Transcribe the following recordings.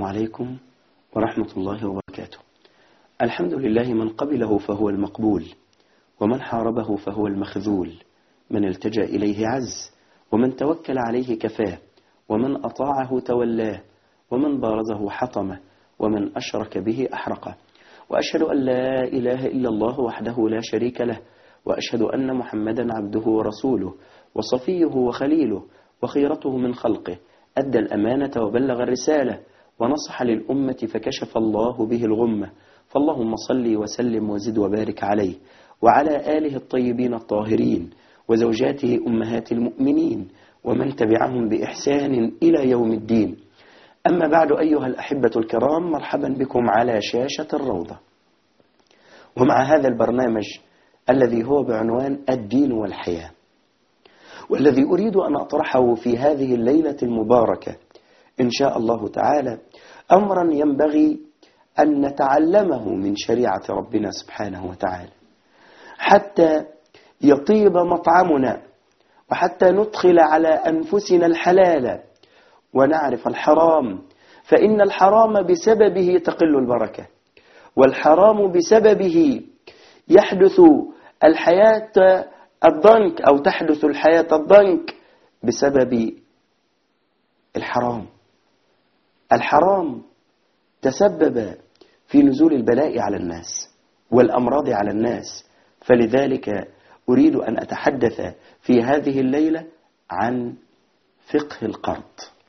عليكم ورحمة الله وبركاته الحمد لله من قبله فهو المقبول ومن حاربه فهو المخذول من التجأ إليه عز ومن توكل عليه كفاه ومن أطاعه تولاه ومن بارزه حطمه ومن أشرك به أحرقه وأشهد أن لا إله إلا الله وحده لا شريك له وأشهد أن محمدا عبده ورسوله وصفيه وخليله وخيرته من خلقه أدى الأمانة وبلغ الرسالة ونصح للأمة فكشف الله به الغمة فاللهم صل وسلم وزد وبارك عليه وعلى آله الطيبين الطاهرين وزوجاته أمهات المؤمنين ومن تبعهم بإحسان إلى يوم الدين أما بعد أيها الأحبة الكرام مرحبا بكم على شاشة الروضة ومع هذا البرنامج الذي هو بعنوان الدين والحياة والذي أريد أن أطرحه في هذه الليلة المباركة إن شاء الله تعالى أمرا ينبغي أن نتعلمه من شريعة ربنا سبحانه وتعالى حتى يطيب مطعمنا وحتى ندخل على أنفسنا الحلال ونعرف الحرام فإن الحرام بسببه تقل البركة والحرام بسببه يحدث الحياة الضنك أو تحدث الحياة الضنك بسبب الحرام الحرام تسبب في نزول البلاء على الناس والأمراض على الناس فلذلك أريد أن أتحدث في هذه الليلة عن فقه القرض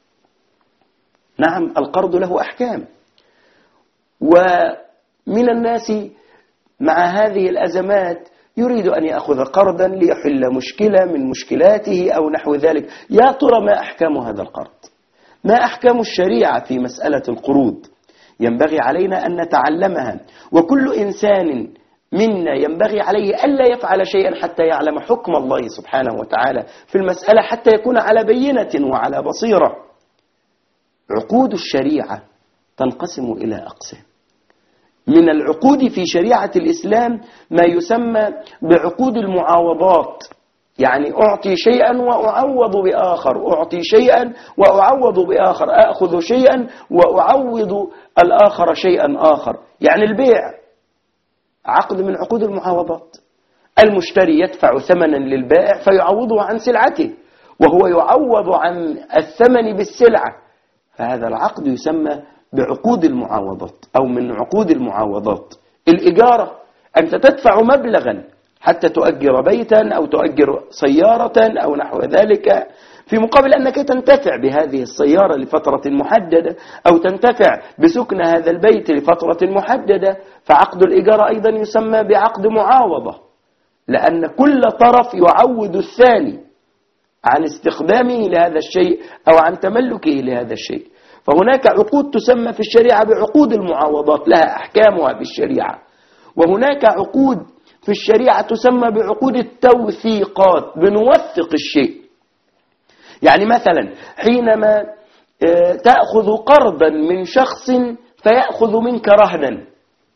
نعم القرض له أحكام ومن الناس مع هذه الأزمات يريد أن يأخذ قرضا ليحل مشكلة من مشكلاته أو نحو ذلك يا ترى ما أحكام هذا القرض ما أحكام الشريعة في مسألة القروض ينبغي علينا أن نتعلمها وكل إنسان منا ينبغي عليه ألا يفعل شيئا حتى يعلم حكم الله سبحانه وتعالى في المسألة حتى يكون على بينة وعلى بصيرة عقود الشريعة تنقسم إلى أقسام من العقود في شريعة الإسلام ما يسمى بعقود المعاوضات يعني أعطي شيئا وأعوض بآخر أعطي شيئا وأعوض بآخر أخذ شيئا وأعوض الآخر شيئا آخر يعني البيع عقد من عقود المعاوضات المشتري يدفع ثمنا للبائع فيعوضه عن سلعته وهو يعوض عن الثمن بالسلعة فهذا العقد يسمى بعقود المعاوضات أو من عقود المعاوضات الإجارة أنت تدفع مبلغا حتى تؤجر بيتا أو تؤجر سيارة أو نحو ذلك في مقابل أنك تنتفع بهذه السيارة لفترة محددة أو تنتفع بسكن هذا البيت لفترة محددة فعقد الإجارة أيضا يسمى بعقد معاوضة لأن كل طرف يعود الثاني عن استخدامه لهذا الشيء أو عن تملكه لهذا الشيء فهناك عقود تسمى في الشريعة بعقود المعاوضات لها أحكامها في الشريعة وهناك عقود في الشريعة تسمى بعقود التوثيقات بنوثق الشيء يعني مثلا حينما تأخذ قرضا من شخص فيأخذ منك رهنا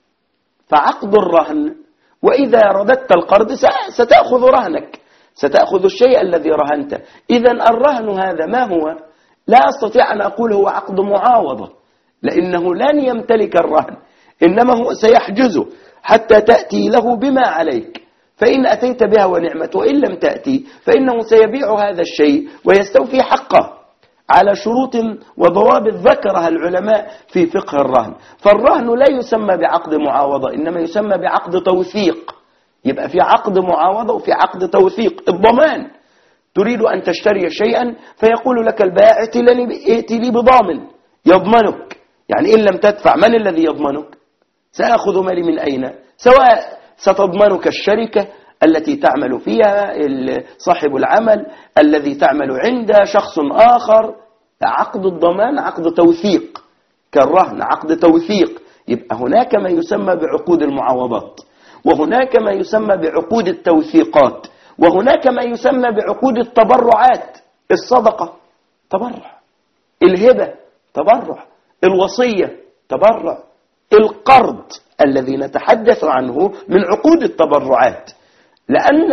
فعقد الرهن وإذا رددت القرض ستأخذ رهنك ستأخذ الشيء الذي رهنته إذا الرهن هذا ما هو لا أستطيع أن أقول هو عقد معاوضة لأنه لن يمتلك الرهن إنما هو سيحجزه حتى تأتي له بما عليك فإن أتيت بها ونعمت وإن لم تأتي فإنه سيبيع هذا الشيء ويستوفي حقه على شروط وضوابط ذكرها العلماء في فقه الرهن فالرهن لا يسمى بعقد معاوضة إنما يسمى بعقد توثيق يبقى في عقد معاوضة وفي عقد توثيق الضمان تريد أن تشتري شيئا فيقول لك البائع ائتي لي بضامن يضمنك يعني إن لم تدفع من الذي يضمنك سأخذ مالي من أين سواء ستضمنك الشركة التي تعمل فيها صاحب العمل الذي تعمل عنده شخص آخر عقد الضمان عقد توثيق كالرهن عقد توثيق يبقى هناك ما يسمى بعقود المعاوضات وهناك ما يسمى بعقود التوثيقات وهناك ما يسمى بعقود التبرعات الصدقة تبرع الهبة تبرع الوصية تبرع القرض الذي نتحدث عنه من عقود التبرعات لأن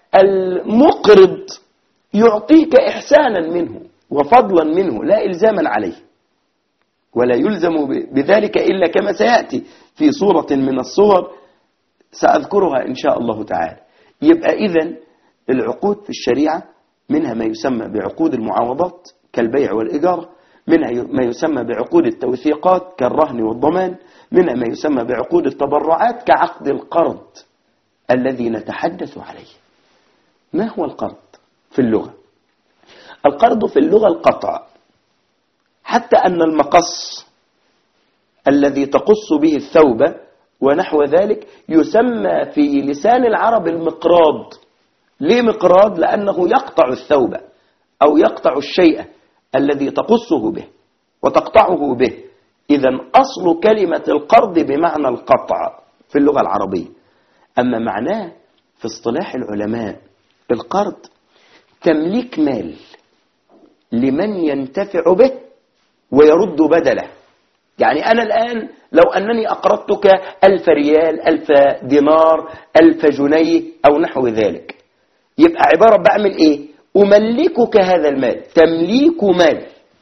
المقرض يعطيك إحسانا منه وفضلا منه لا إلزاما عليه ولا يلزم بذلك إلا كما سيأتي في صورة من الصور سأذكرها إن شاء الله تعالى يبقى إذن العقود في الشريعة منها ما يسمى بعقود المعاوضات كالبيع والإجارة منها ما يسمى بعقود التوثيقات كالرهن والضمان منها ما يسمى بعقود التبرعات كعقد القرض الذي نتحدث عليه ما هو القرض في اللغة القرض في اللغة القطع حتى أن المقص الذي تقص به الثوب ونحو ذلك يسمى في لسان العرب المقراض ليه مقراض لأنه يقطع الثوب أو يقطع الشيء الذي تقصه به وتقطعه به إذا أصل كلمة القرض بمعنى القطع في اللغة العربية أما معناه في اصطلاح العلماء القرض تمليك مال لمن ينتفع به ويرد بدله يعني أنا الآن لو أنني أقرضتك ألف ريال ألف دينار ألف جنيه أو نحو ذلك يبقى عبارة بعمل إيه أملكك هذا المال تمليك مال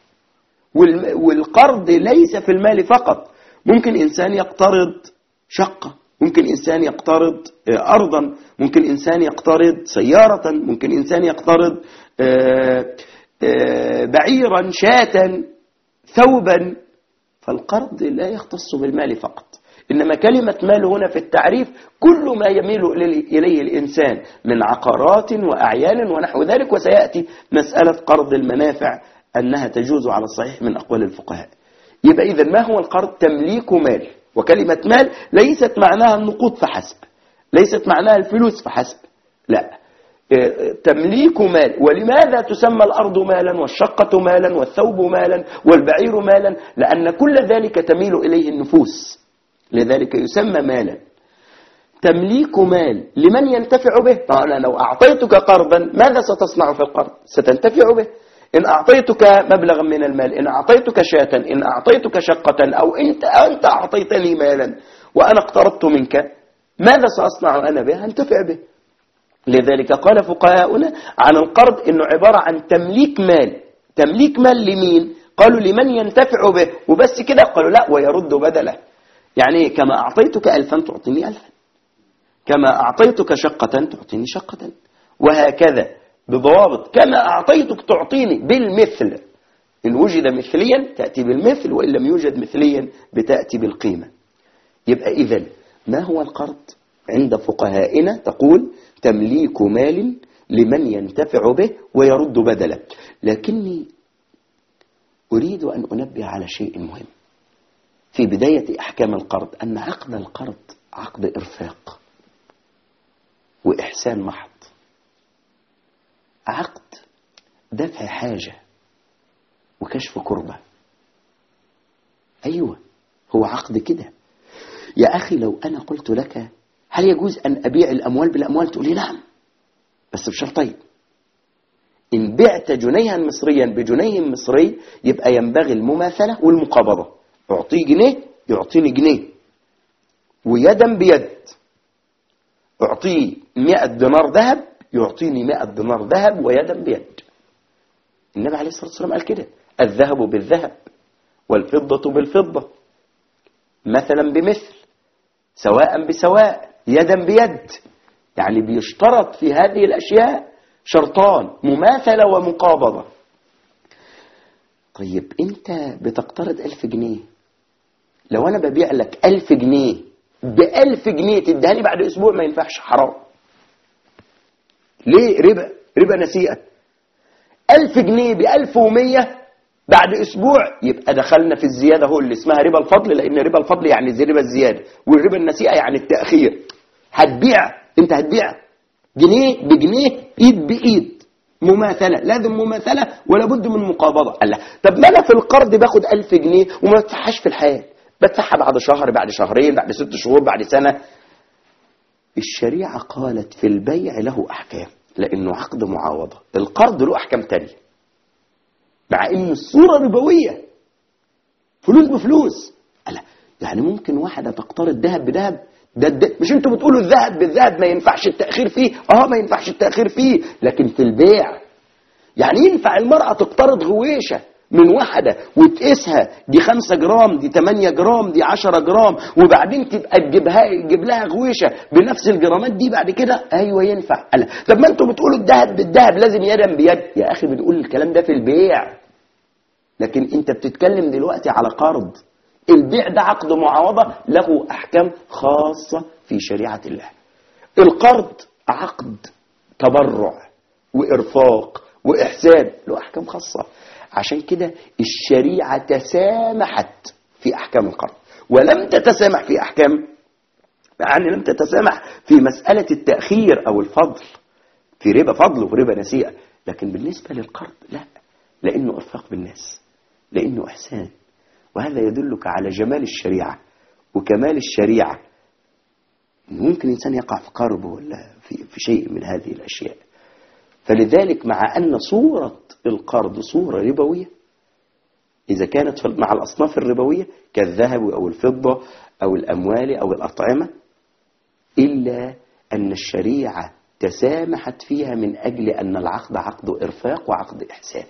والقرض ليس في المال فقط ممكن إنسان يقترض شقة ممكن إنسان يقترض آه، أرضا ممكن إنسان يقترض سيارة ممكن إنسان يقترض آه، آه، بعيرا شاة ثوبا فالقرض لا يختص بالمال فقط إنما كلمة مال هنا في التعريف كل ما يميل إليه الإنسان من عقارات وأعيان ونحو ذلك وسيأتي مسألة قرض المنافع أنها تجوز على الصحيح من أقوال الفقهاء يبقى إذا ما هو القرض تمليك مال وكلمة مال ليست معناها النقود فحسب ليست معناها الفلوس فحسب لا تمليك مال ولماذا تسمى الأرض مالا والشقة مالا والثوب مالا والبعير مالا لأن كل ذلك تميل إليه النفوس لذلك يسمى مالا تمليك مال لمن ينتفع به طبعا لو أعطيتك قرضا ماذا ستصنع في القرض ستنتفع به إن أعطيتك مبلغا من المال إن أعطيتك شاة إن أعطيتك شقة أو أنت, أنت أعطيتني مالا وأنا اقترضت منك ماذا سأصنع أنا به أنتفع به لذلك قال فقهاؤنا عن القرض إنه عبارة عن تمليك مال تمليك مال لمين قالوا لمن ينتفع به وبس كده قالوا لا ويرد بدله يعني كما أعطيتك ألفا تعطيني ألفا كما أعطيتك شقة تعطيني شقة وهكذا بضوابط كما أعطيتك تعطيني بالمثل إن وجد مثليا تأتي بالمثل وإن لم يوجد مثليا بتأتي بالقيمة يبقى إذن ما هو القرض عند فقهائنا تقول تمليك مال لمن ينتفع به ويرد بدلا لكني أريد أن أنبه على شيء مهم في بداية أحكام القرض أن عقد القرض عقد إرفاق وإحسان محض عقد دفع حاجة وكشف كربة أيوة هو عقد كده يا أخي لو أنا قلت لك هل يجوز أن أبيع الأموال بالأموال تقول لي نعم بس بشرطين إن بعت جنيها مصريا بجنيه مصري يبقى ينبغي المماثلة والمقابضة أعطيه جنيه يعطيني جنيه ويدا بيد أعطيه مئة دينار ذهب يعطيني مئة دينار ذهب ويدا بيد النبي عليه الصلاة والسلام قال كده الذهب بالذهب والفضة بالفضة مثلا بمثل سواء بسواء يدا بيد يعني بيشترط في هذه الأشياء شرطان مماثلة ومقابضة طيب انت بتقترض ألف جنيه لو انا ببيع لك ألف جنيه بألف جنيه تديها لي بعد أسبوع ما ينفعش حرام ليه ربا ربا نسيئة ألف جنيه بألف ومية بعد أسبوع يبقى دخلنا في الزيادة هو اللي اسمها ربا الفضل لأن ربا الفضل يعني زي ربا الزيادة والربا النسيئة يعني التأخير هتبيع انت هتبيع جنيه بجنيه ايد بايد مماثلة لازم مماثلة ولا بد من مقابضة قال لا طب ما انا في القرض باخد ألف جنيه وما بدفعهاش في الحياة بدفعها بعد شهر بعد شهرين بعد ست شهور بعد سنة الشريعة قالت في البيع له أحكام لأنه عقد معاوضة القرض له أحكام تانية مع أن الصورة ربوية فلوس بفلوس لا يعني ممكن واحدة تقترض ذهب بذهب ده, ده مش انتوا بتقولوا الذهب بالذهب ما ينفعش التأخير فيه اه ما ينفعش التأخير فيه لكن في البيع يعني ينفع المرأة تقترض غويشة من واحدة وتقيسها دي خمسة جرام دي تمانية جرام دي عشرة جرام وبعدين تبقى تجيبها تجيب لها غويشة بنفس الجرامات دي بعد كده ايوه ينفع قال طب ما انتوا بتقولوا الذهب بالذهب لازم يدا بيد يا اخي بنقول الكلام ده في البيع لكن انت بتتكلم دلوقتي على قرض البيع ده عقد معاوضة له احكام خاصة في شريعة الله القرض عقد تبرع وإرفاق وإحسان له أحكام خاصة عشان كده الشريعة تسامحت في أحكام القرض ولم تتسامح في أحكام يعني لم تتسامح في مسألة التأخير أو الفضل في ربا فضل وفي ربا نسيئة لكن بالنسبة للقرض لا لأنه إرفاق بالناس لأنه إحسان وهذا يدلك على جمال الشريعة وكمال الشريعة ممكن إنسان يقع في قرب ولا في, في شيء من هذه الأشياء فلذلك مع أن صورة القرض صورة ربوية إذا كانت مع الأصناف الربوية كالذهب أو الفضة أو الأموال أو الأطعمة إلا أن الشريعة تسامحت فيها من أجل أن العقد عقد إرفاق وعقد إحسان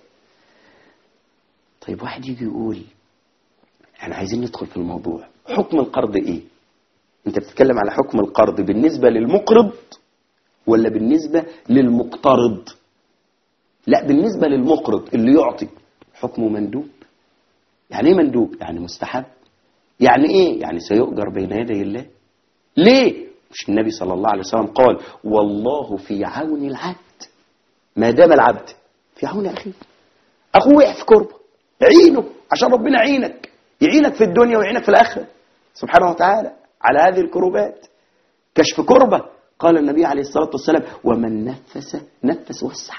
طيب واحد يجي يقول احنا عايزين ندخل في الموضوع حكم القرض ايه انت بتتكلم على حكم القرض بالنسبة للمقرض ولا بالنسبة للمقترض لا بالنسبة للمقرض اللي يعطي حكمه مندوب يعني ايه مندوب يعني مستحب يعني ايه يعني سيؤجر بين يدي الله ليه مش النبي صلى الله عليه وسلم قال والله في عون العبد ما دام العبد في عون اخيه اخوه وقع في كربه عينه عشان ربنا يعينك يعينك في الدنيا ويعينك في الاخره سبحانه وتعالى على هذه الكروبات كشف كربة قال النبي عليه الصلاة والسلام ومن نفس نفس وسع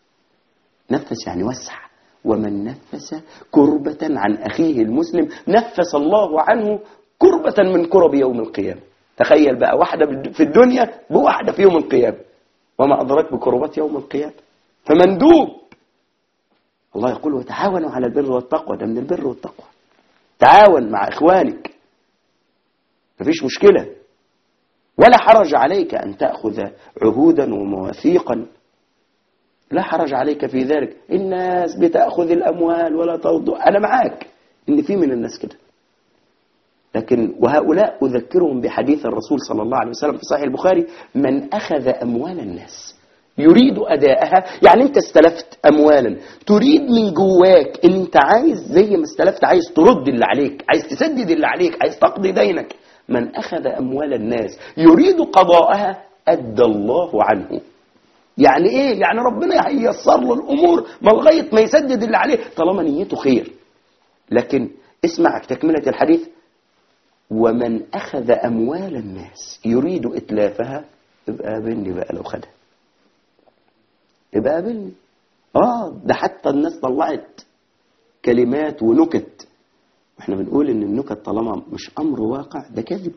نفس يعني وسع ومن نفس كربة عن أخيه المسلم نفس الله عنه كربة من كرب يوم القيامة تخيل بقى واحدة في الدنيا بواحدة في يوم القيامة وما أدرك بكربات يوم القيامة فمندوب الله يقول وتعاونوا على البر والتقوى ده من البر والتقوى تعاون مع إخوانك مفيش مشكلة ولا حرج عليك أن تأخذ عهودا ومواثيقا لا حرج عليك في ذلك الناس بتأخذ الأموال ولا ترضى أنا معاك إن في من الناس كده لكن وهؤلاء أذكرهم بحديث الرسول صلى الله عليه وسلم في صحيح البخاري من أخذ أموال الناس يريد أداءها يعني أنت استلفت أموالا تريد من جواك إن أنت عايز زي ما استلفت عايز ترد اللي عليك عايز تسدد اللي عليك عايز تقضي دينك من أخذ أموال الناس يريد قضاءها أدى الله عنه يعني إيه؟ يعني ربنا هيسر له الأمور ما لغاية ما يسدد اللي عليه طالما نيته خير لكن اسمع تكملة الحديث ومن أخذ أموال الناس يريد إتلافها يبقى قابلني بقى لو خدها يبقى قابلني آه ده حتى الناس طلعت كلمات ونكت احنا بنقول ان النكت طالما مش امر واقع ده كذب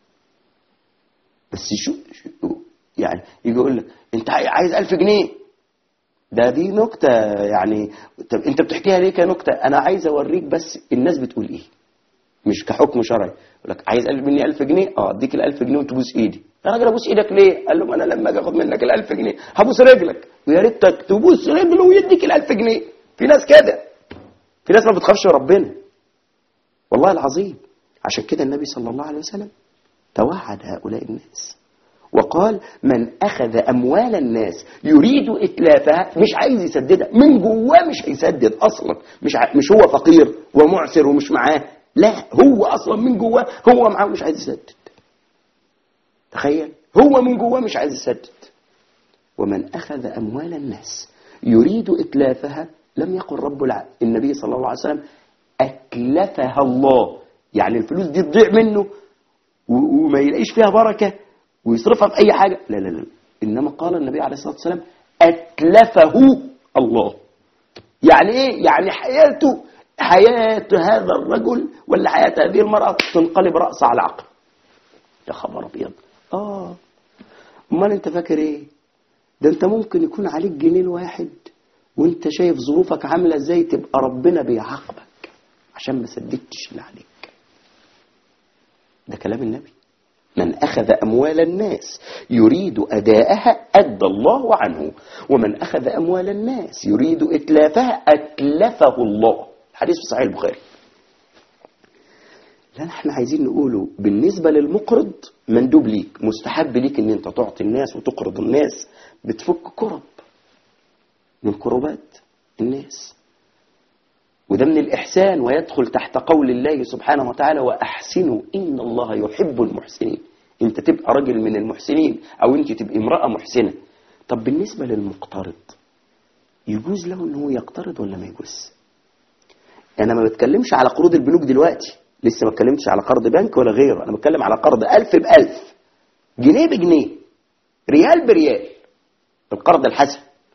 بس شو, شو يعني يجي يقول لك انت عايز ألف جنيه ده دي نكتة يعني طب انت بتحكيها ليه كنكتة انا عايز اوريك بس الناس بتقول ايه مش كحكم شرعي يقول لك عايز مني ألف جنيه اه اديك الألف جنيه وتبوس ايدي يا راجل ابوس ايدك ليه قال له انا لما اجي اخد منك الألف جنيه هبوس رجلك ويا ريتك تبوس رجله ويديك الألف جنيه في ناس كده في ناس ما بتخافش ربنا والله العظيم عشان كده النبي صلى الله عليه وسلم توعد هؤلاء الناس وقال من أخذ أموال الناس يريد إتلافها مش عايز يسددها من جواه مش هيسدد أصلا مش ع... مش هو فقير ومعسر ومش معاه لا هو أصلا من جواه هو معاه مش عايز يسدد تخيل هو من جواه مش عايز يسدد ومن أخذ أموال الناس يريد إتلافها لم يقل رب الع... النبي صلى الله عليه وسلم أتلفها الله يعني الفلوس دي تضيع منه وما يلاقيش فيها بركة ويصرفها في أي حاجة لا لا لا إنما قال النبي عليه الصلاة والسلام أتلفه الله يعني إيه يعني حياته حياة هذا الرجل ولا حياة هذه المرأة تنقلب رأس على عقل يا خبر أبيض آه أمال أنت فاكر إيه ده أنت ممكن يكون عليك جنيه واحد وانت شايف ظروفك عاملة ازاي تبقى ربنا بيعاقبك عشان ما سددتش اللي عليك ده كلام النبي من أخذ أموال الناس يريد أداءها أدى الله عنه ومن أخذ أموال الناس يريد إتلافها أتلفه الله حديث في صحيح البخاري لا احنا عايزين نقوله بالنسبة للمقرض مندوب ليك مستحب ليك ان انت تعطي الناس وتقرض الناس بتفك كرب من كربات الناس وده من الإحسان ويدخل تحت قول الله سبحانه وتعالى وأحسنوا إن الله يحب المحسنين أنت تبقى راجل من المحسنين أو أنت تبقى امرأة محسنة طب بالنسبة للمقترض يجوز له أنه يقترض ولا ما يجوز أنا ما بتكلمش على قروض البنوك دلوقتي لسه ما اتكلمتش على قرض بنك ولا غيره أنا بتكلم على قرض ألف بألف جنيه بجنيه ريال بريال القرض الحسن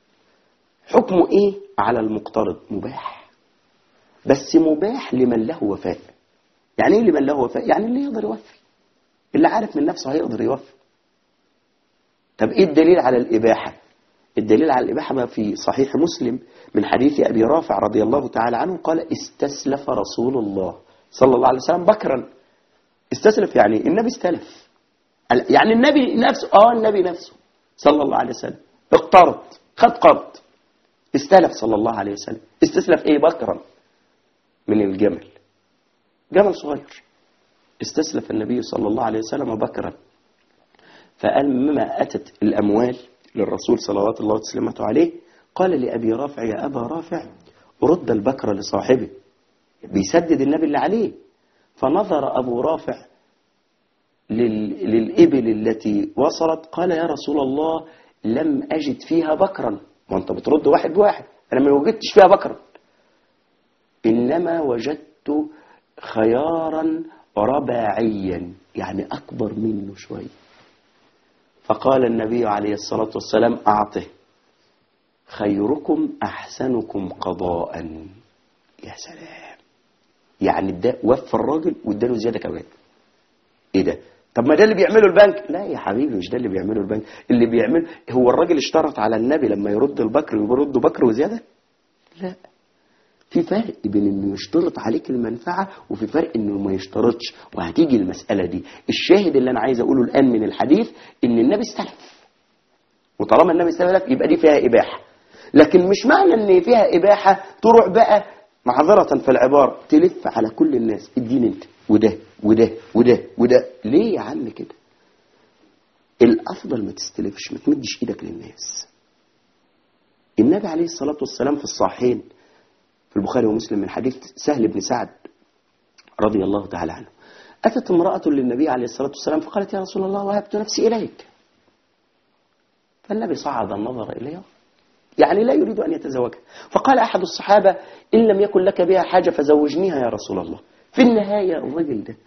حكمه إيه على المقترض مباح بس مباح لمن له وفاء يعني ايه لمن له وفاء يعني اللي يقدر يوفي اللي عارف من نفسه هيقدر يوفي طب ايه الدليل على الاباحه الدليل على الاباحه ما في صحيح مسلم من حديث ابي رافع رضي الله تعالى عنه قال استسلف رسول الله صلى الله عليه وسلم بكرا استسلف يعني النبي استلف يعني النبي نفسه اه النبي نفسه صلى الله عليه وسلم اقترض خد قرض استلف صلى الله عليه وسلم استسلف ايه بكرا من الجمل جمل صغير استسلف النبي صلى الله عليه وسلم بكرا فقال مما أتت الأموال للرسول صلوات الله وسلامه عليه قال لأبي رافع يا أبا رافع رد البكر لصاحبه بيسدد النبي اللي عليه فنظر أبو رافع لل... للإبل التي وصلت قال يا رسول الله لم أجد فيها بكرا وانت بترد واحد بواحد أنا ما وجدتش فيها بكرا إنما وجدت خيارا رباعيا يعني أكبر منه شوي فقال النبي عليه الصلاة والسلام أعطه خيركم أحسنكم قضاء يا سلام يعني ده وفى الراجل واداله زيادة كمان ايه ده طب ما ده اللي بيعمله البنك لا يا حبيبي مش ده اللي بيعمله البنك اللي بيعمله هو الراجل اشترط على النبي لما يرد البكر يرد بكر وزيادة لا في فرق بين انه يشترط عليك المنفعة وفي فرق انه ما يشترطش وهتيجي المسألة دي الشاهد اللي انا عايز اقوله الان من الحديث ان النبي استلف وطالما النبي استلف يبقى دي فيها اباحة لكن مش معنى ان فيها اباحة تروح بقى معذرة في العبارة تلف على كل الناس اديني انت وده وده وده وده ليه يا عم كده الافضل ما تستلفش ما تمدش ايدك للناس النبي عليه الصلاة والسلام في الصحيحين في البخاري ومسلم من حديث سهل بن سعد رضي الله تعالى عنه أتت امرأة للنبي عليه الصلاة والسلام فقالت يا رسول الله وهبت نفسي إليك فالنبي صعد النظر إليها يعني لا يريد أن يتزوجها فقال أحد الصحابة إن لم يكن لك بها حاجة فزوجنيها يا رسول الله في النهاية الرجل ده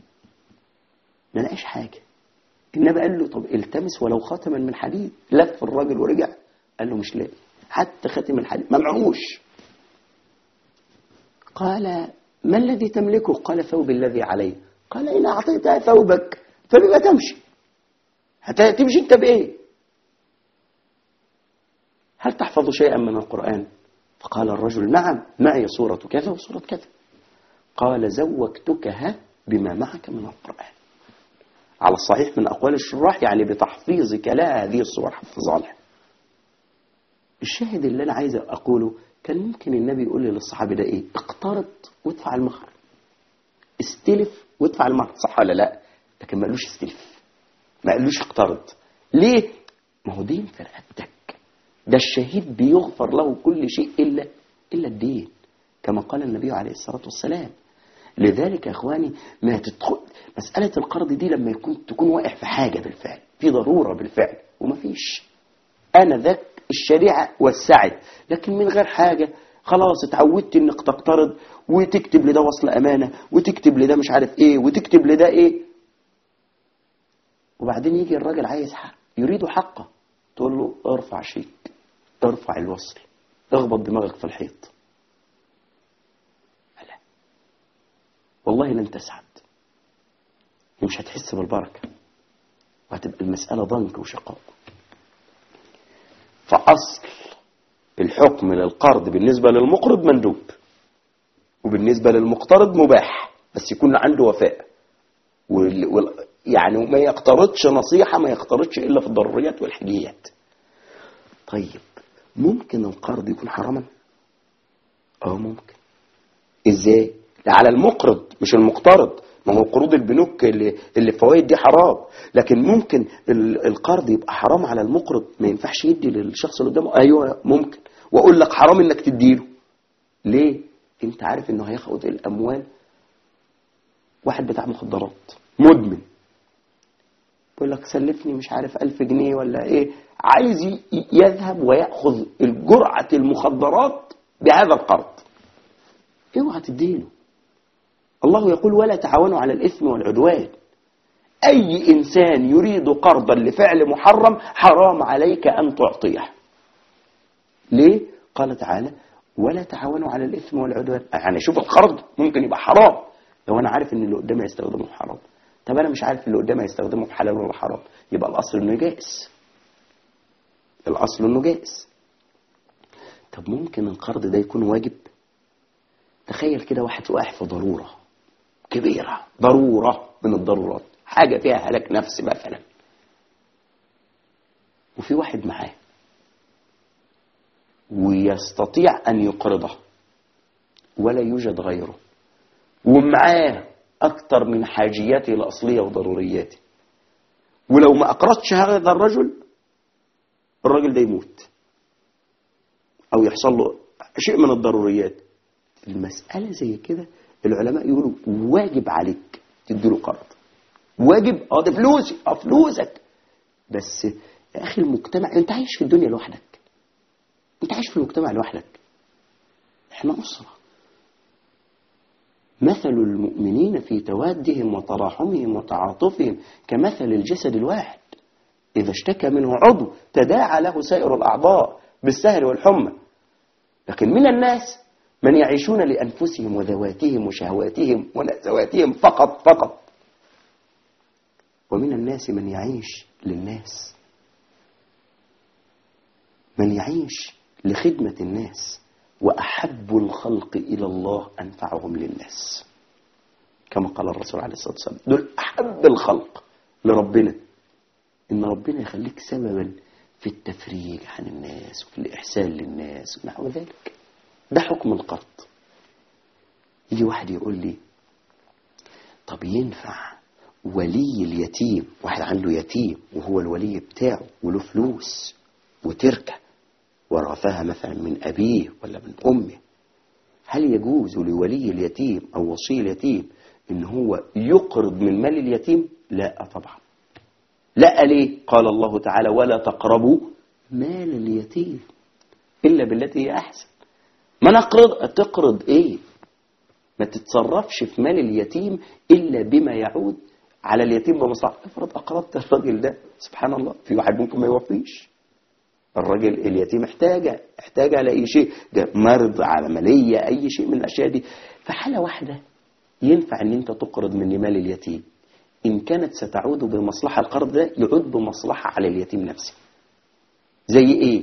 ما لقاش حاجة النبي قال له طب التمس ولو خاتما من حديد لف الراجل ورجع قال له مش لاقي حتى خاتم الحديد ما معهوش قال ما الذي تملكه قال ثوب الذي عليه قال إن أعطيتها ثوبك فبما تمشي هتمشي أنت بإيه هل تحفظ شيئا من القرآن فقال الرجل نعم معي سورة كذا وسورة كذا قال زوجتكها بما معك من القرآن على الصحيح من أقوال الشراح يعني بتحفيظك لها هذه الصور حفظها لها الشاهد اللي أنا عايز أقوله كان ممكن النبي يقول للصحابي ده ايه اقترض وادفع المهر استلف وادفع المهر صح ولا لا لكن ما قالوش استلف ما قالوش اقترض ليه ما هو دين في رقبتك ده الشهيد بيغفر له كل شيء الا الا الدين كما قال النبي عليه الصلاه والسلام لذلك يا اخواني ما تدخل مساله القرض دي لما يكون تكون واقع في حاجه بالفعل في ضروره بالفعل وما فيش انا ذاك الشريعة وسعت لكن من غير حاجة خلاص اتعودت انك تقترض وتكتب لده وصل امانة وتكتب لده مش عارف ايه وتكتب لده ايه وبعدين يجي الراجل عايز حق يريد حقه تقول له ارفع شيك ارفع الوصل اخبط دماغك في الحيط لا والله لن تسعد ومش هتحس بالبركة وهتبقى المسألة ضنك وشقاق فأصل الحكم للقرض بالنسبة للمقرض مندوب وبالنسبة للمقترض مباح بس يكون عنده وفاء يعني ما يقترضش نصيحة ما يقترضش إلا في الضروريات والحجيات طيب ممكن القرض يكون حراما اه ممكن ازاي ده على المقرض مش المقترض ما هو قروض البنوك اللي اللي فوائد دي حرام لكن ممكن ال- القرض يبقى حرام على المقرض ما ينفعش يدي للشخص اللي قدامه ايوه ممكن واقول لك حرام انك تديله ليه انت عارف انه هياخد الاموال واحد بتاع مخدرات مدمن يقول لك سلفني مش عارف ألف جنيه ولا ايه عايز ي- يذهب ويأخذ الجرعة المخدرات بهذا القرض اوعى تديله الله يقول ولا تعاونوا على الإثم والعدوان أي إنسان يريد قرضا لفعل محرم حرام عليك أن تعطيه ليه؟ قال تعالى ولا تعاونوا على الإثم والعدوان يعني شوف القرض ممكن يبقى حرام لو أنا عارف إن اللي قدامي هيستخدمه في حرام طب أنا مش عارف اللي قدامي هيستخدمه في حلال ولا حرام يبقى الأصل إنه جائز الأصل إنه جائز طب ممكن القرض ده يكون واجب تخيل كده واحد واقع في ضرورة كبيرة ضرورة من الضرورات حاجة فيها هلاك نفس مثلا وفي واحد معاه ويستطيع أن يقرضه ولا يوجد غيره ومعاه أكثر من حاجياته الأصلية وضرورياته ولو ما أقرضش هذا الرجل الراجل ده يموت أو يحصل له شيء من الضروريات المسألة زي كده العلماء يقولوا واجب عليك تديله قرض واجب اه ده فلوسي اه فلوسك بس يا اخي المجتمع انت عايش في الدنيا لوحدك انت عايش في المجتمع لوحدك احنا اسره مثل المؤمنين في توادهم وتراحمهم وتعاطفهم كمثل الجسد الواحد إذا اشتكى منه عضو تداعى له سائر الأعضاء بالسهر والحمى لكن من الناس من يعيشون لأنفسهم وذواتهم وشهواتهم ونزواتهم فقط فقط ومن الناس من يعيش للناس من يعيش لخدمة الناس وأحب الخلق إلى الله أنفعهم للناس كما قال الرسول عليه الصلاة والسلام دول أحب الخلق لربنا إن ربنا يخليك سببا في التفريج عن الناس وفي الإحسان للناس ونحو ذلك ده حكم القرض يجي واحد يقول لي طب ينفع ولي اليتيم واحد عنده يتيم وهو الولي بتاعه وله فلوس وتركه ورثها مثلا من أبيه ولا من أمه هل يجوز لولي اليتيم أو وصي اليتيم إن هو يقرض من مال اليتيم لا طبعا لا ليه قال الله تعالى ولا تقربوا مال اليتيم إلا بالتي هي أحسن ما نقرض تقرض إيه ما تتصرفش في مال اليتيم إلا بما يعود على اليتيم بمصلحة افرض أقرضت الراجل ده سبحان الله في واحد ممكن ما يوفيش الراجل اليتيم احتاج احتاج على اي شيء ده مرض عمليه اي شيء من الاشياء دي في حاله واحده ينفع ان انت تقرض من مال اليتيم ان كانت ستعود بمصلحه القرض ده يعود بمصلحه على اليتيم نفسه زي ايه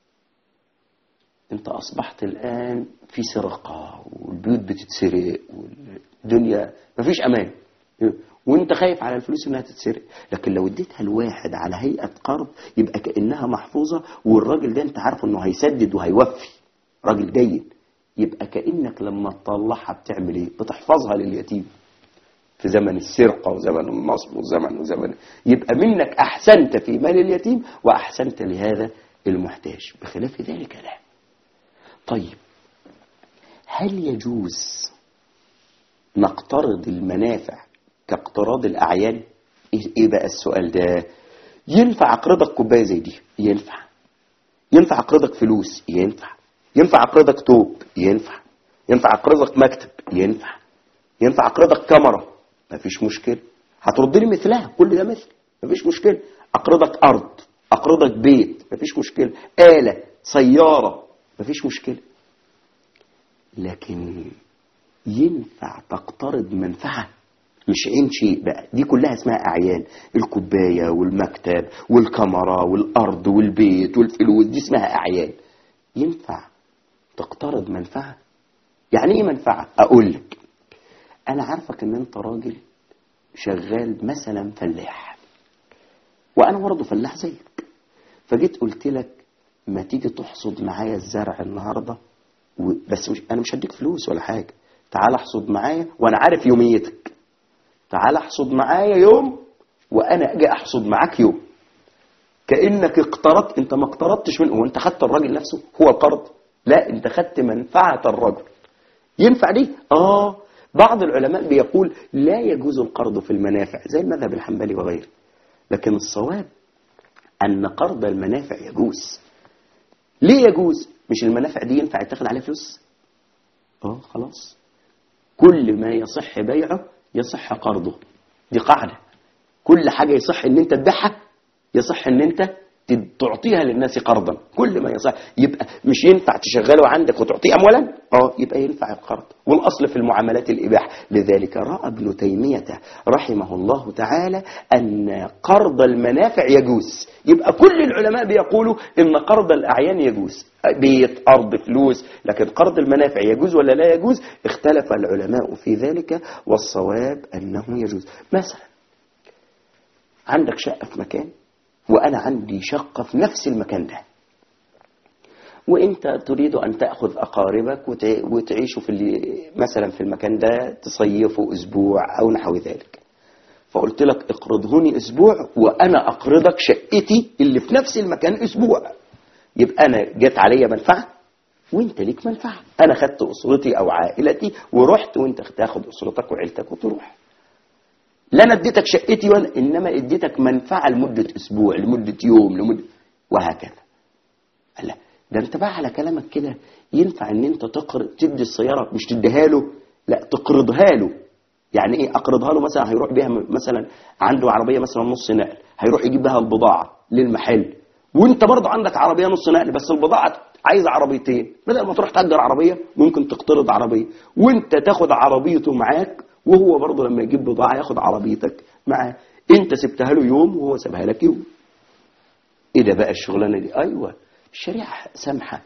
انت اصبحت الان في سرقه والبيوت بتتسرق والدنيا مفيش امان وانت خايف على الفلوس انها تتسرق لكن لو اديتها لواحد على هيئه قرض يبقى كانها محفوظه والراجل ده انت عارفه انه هيسدد وهيوفي راجل جيد يبقى كانك لما تطلعها بتعمل ايه بتحفظها لليتيم في زمن السرقة وزمن النصب وزمن وزمن يبقى منك أحسنت في مال اليتيم وأحسنت لهذا المحتاج بخلاف ذلك لا طيب هل يجوز نقترض المنافع كاقتراض الأعيان إيه بقى السؤال ده ينفع أقرضك كوباية زي دي ينفع ينفع أقرضك فلوس ينفع ينفع أقرضك توب ينفع ينفع أقرضك مكتب ينفع ينفع أقرضك كاميرا مفيش مشكلة هترد لي مثلها كل ده مثل مفيش مشكلة أقرضك أرض أقرضك بيت مفيش مشكلة آلة سيارة مفيش مشكلة لكن ينفع تقترض منفعة مش عين شيء بقى دي كلها اسمها أعيان الكوباية والمكتب والكاميرا والأرض والبيت والفلوس دي اسمها أعيان ينفع تقترض منفعة يعني ايه منفعة أقول لك أنا عارفك إن أنت راجل شغال مثلا فلاح وأنا برضه فلاح زيك فجيت قلت لك ما تيجي تحصد معايا الزرع النهاردة و... بس مش... أنا مش هديك فلوس ولا حاجة تعال احصد معايا وأنا عارف يوميتك تعال احصد معايا يوم وأنا أجي أحصد معاك يوم كأنك اقترضت انت ما اقترضتش منه وانت خدت الراجل نفسه هو القرض لا انت خدت منفعة الرجل ينفع دي اه بعض العلماء بيقول لا يجوز القرض في المنافع زي المذهب الحنبلي وغيره لكن الصواب أن قرض المنافع يجوز ليه يجوز مش المنافع دي ينفع يتاخد عليها فلوس اه خلاص كل ما يصح بيعه يصح قرضه دي قاعدة كل حاجة يصح ان انت تبيعها يصح ان انت تعطيها للناس قرضا كل ما يصح يبقى مش ينفع تشغله عندك وتعطيه اموالا اه يبقى ينفع القرض والاصل في المعاملات الاباحه لذلك راى ابن تيميه رحمه الله تعالى ان قرض المنافع يجوز يبقى كل العلماء بيقولوا ان قرض الاعيان يجوز بيت ارض فلوس لكن قرض المنافع يجوز ولا لا يجوز اختلف العلماء في ذلك والصواب انه يجوز مثلا عندك شقه في مكان وأنا عندي شقة في نفس المكان ده وانت تريد أن تأخذ أقاربك وتعيشوا في اللي مثلا في المكان ده تصيفوا أسبوع أو نحو ذلك فقلت لك اقرضهوني أسبوع وأنا أقرضك شقتي اللي في نفس المكان أسبوع يبقى أنا جت عليا منفعة وانت ليك منفعة أنا خدت أسرتي أو عائلتي ورحت وانت تاخد أسرتك وعيلتك وتروح لا انا اديتك شقتي ولا انما اديتك منفعه لمده اسبوع لمده يوم لمده وهكذا لا ده انت بقى على كلامك كده ينفع ان انت تقرض تدي السياره مش تديها له لا تقرضها له يعني ايه اقرضها له مثلا هيروح بيها مثلا عنده عربيه مثلا نص نقل هيروح يجيب بها البضاعه للمحل وانت برضه عندك عربيه نص نقل بس البضاعه عايزه عربيتين بدل ما تروح تأجر عربيه ممكن تقترض عربيه وانت تاخد عربيته معاك وهو برضه لما يجيب بضاعة ياخد عربيتك معاه انت سبتها له يوم وهو سابها لك يوم ايه ده بقى الشغلانة دي ايوه الشريعة سامحة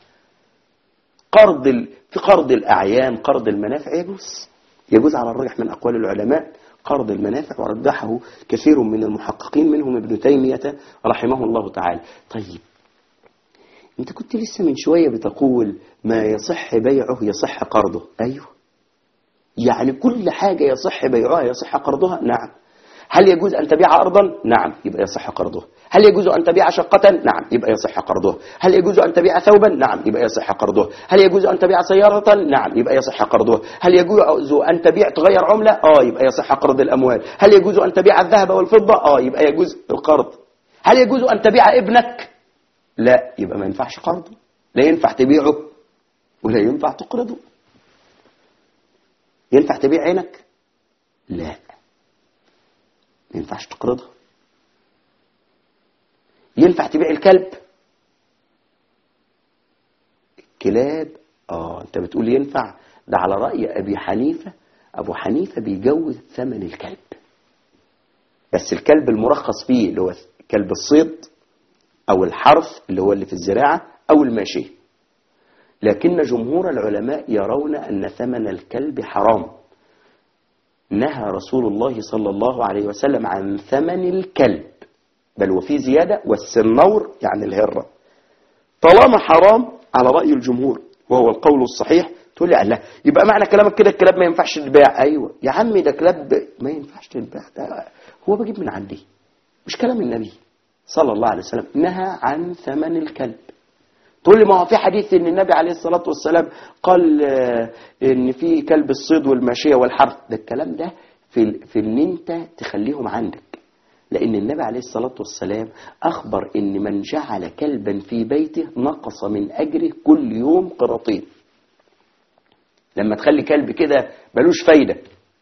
قرض ال... في قرض الاعيان قرض المنافع يجوز يجوز على الرجح من اقوال العلماء قرض المنافع ورجحه كثير من المحققين منهم ابن تيمية رحمه الله تعالى طيب انت كنت لسه من شوية بتقول ما يصح بيعه يصح قرضه ايوه يعني كل حاجة يصح بيعها يصح قرضها نعم هل يجوز أن تبيع أرضا نعم يبقى يصح قرضه هل يجوز أن تبيع شقة نعم يبقى يصح قرضه هل يجوز أن تبيع ثوبا نعم يبقى يصح قرضه هل يجوز أن تبيع سيارة نعم يبقى يصح قرضه هل يجوز أن تبيع تغير عملة آه يبقى يصح قرض الأموال هل يجوز أن تبيع الذهب والفضة آه يبقى يجوز القرض هل يجوز أن تبيع ابنك لا يبقى ما ينفعش قرضه لا ينفع تبيعه ولا ينفع تقرضه ينفع تبيع عينك لا ما ينفعش تقرضها ينفع تبيع الكلب الكلاب اه انت بتقول ينفع ده على رأي ابي حنيفة ابو حنيفة بيجوز ثمن الكلب بس الكلب المرخص فيه اللي هو كلب الصيد او الحرث اللي هو اللي في الزراعة او الماشية لكن جمهور العلماء يرون أن ثمن الكلب حرام نهى رسول الله صلى الله عليه وسلم عن ثمن الكلب بل وفي زيادة والسنور يعني الهرة طالما حرام على رأي الجمهور وهو القول الصحيح تقول لي الله يبقى معنى كلامك كده الكلاب ما ينفعش تتباع ايوه يا عمي ده كلاب ما ينفعش تتباع ده هو بجيب من عندي مش كلام النبي صلى الله عليه وسلم نهى عن ثمن الكلب تقول لي ما هو في حديث ان النبي عليه الصلاة والسلام قال ان في كلب الصيد والماشية والحرث ده الكلام ده في, في ان انت تخليهم عندك لان النبي عليه الصلاة والسلام اخبر ان من جعل كلبا في بيته نقص من اجره كل يوم قراطين لما تخلي كلب كده ملوش فايدة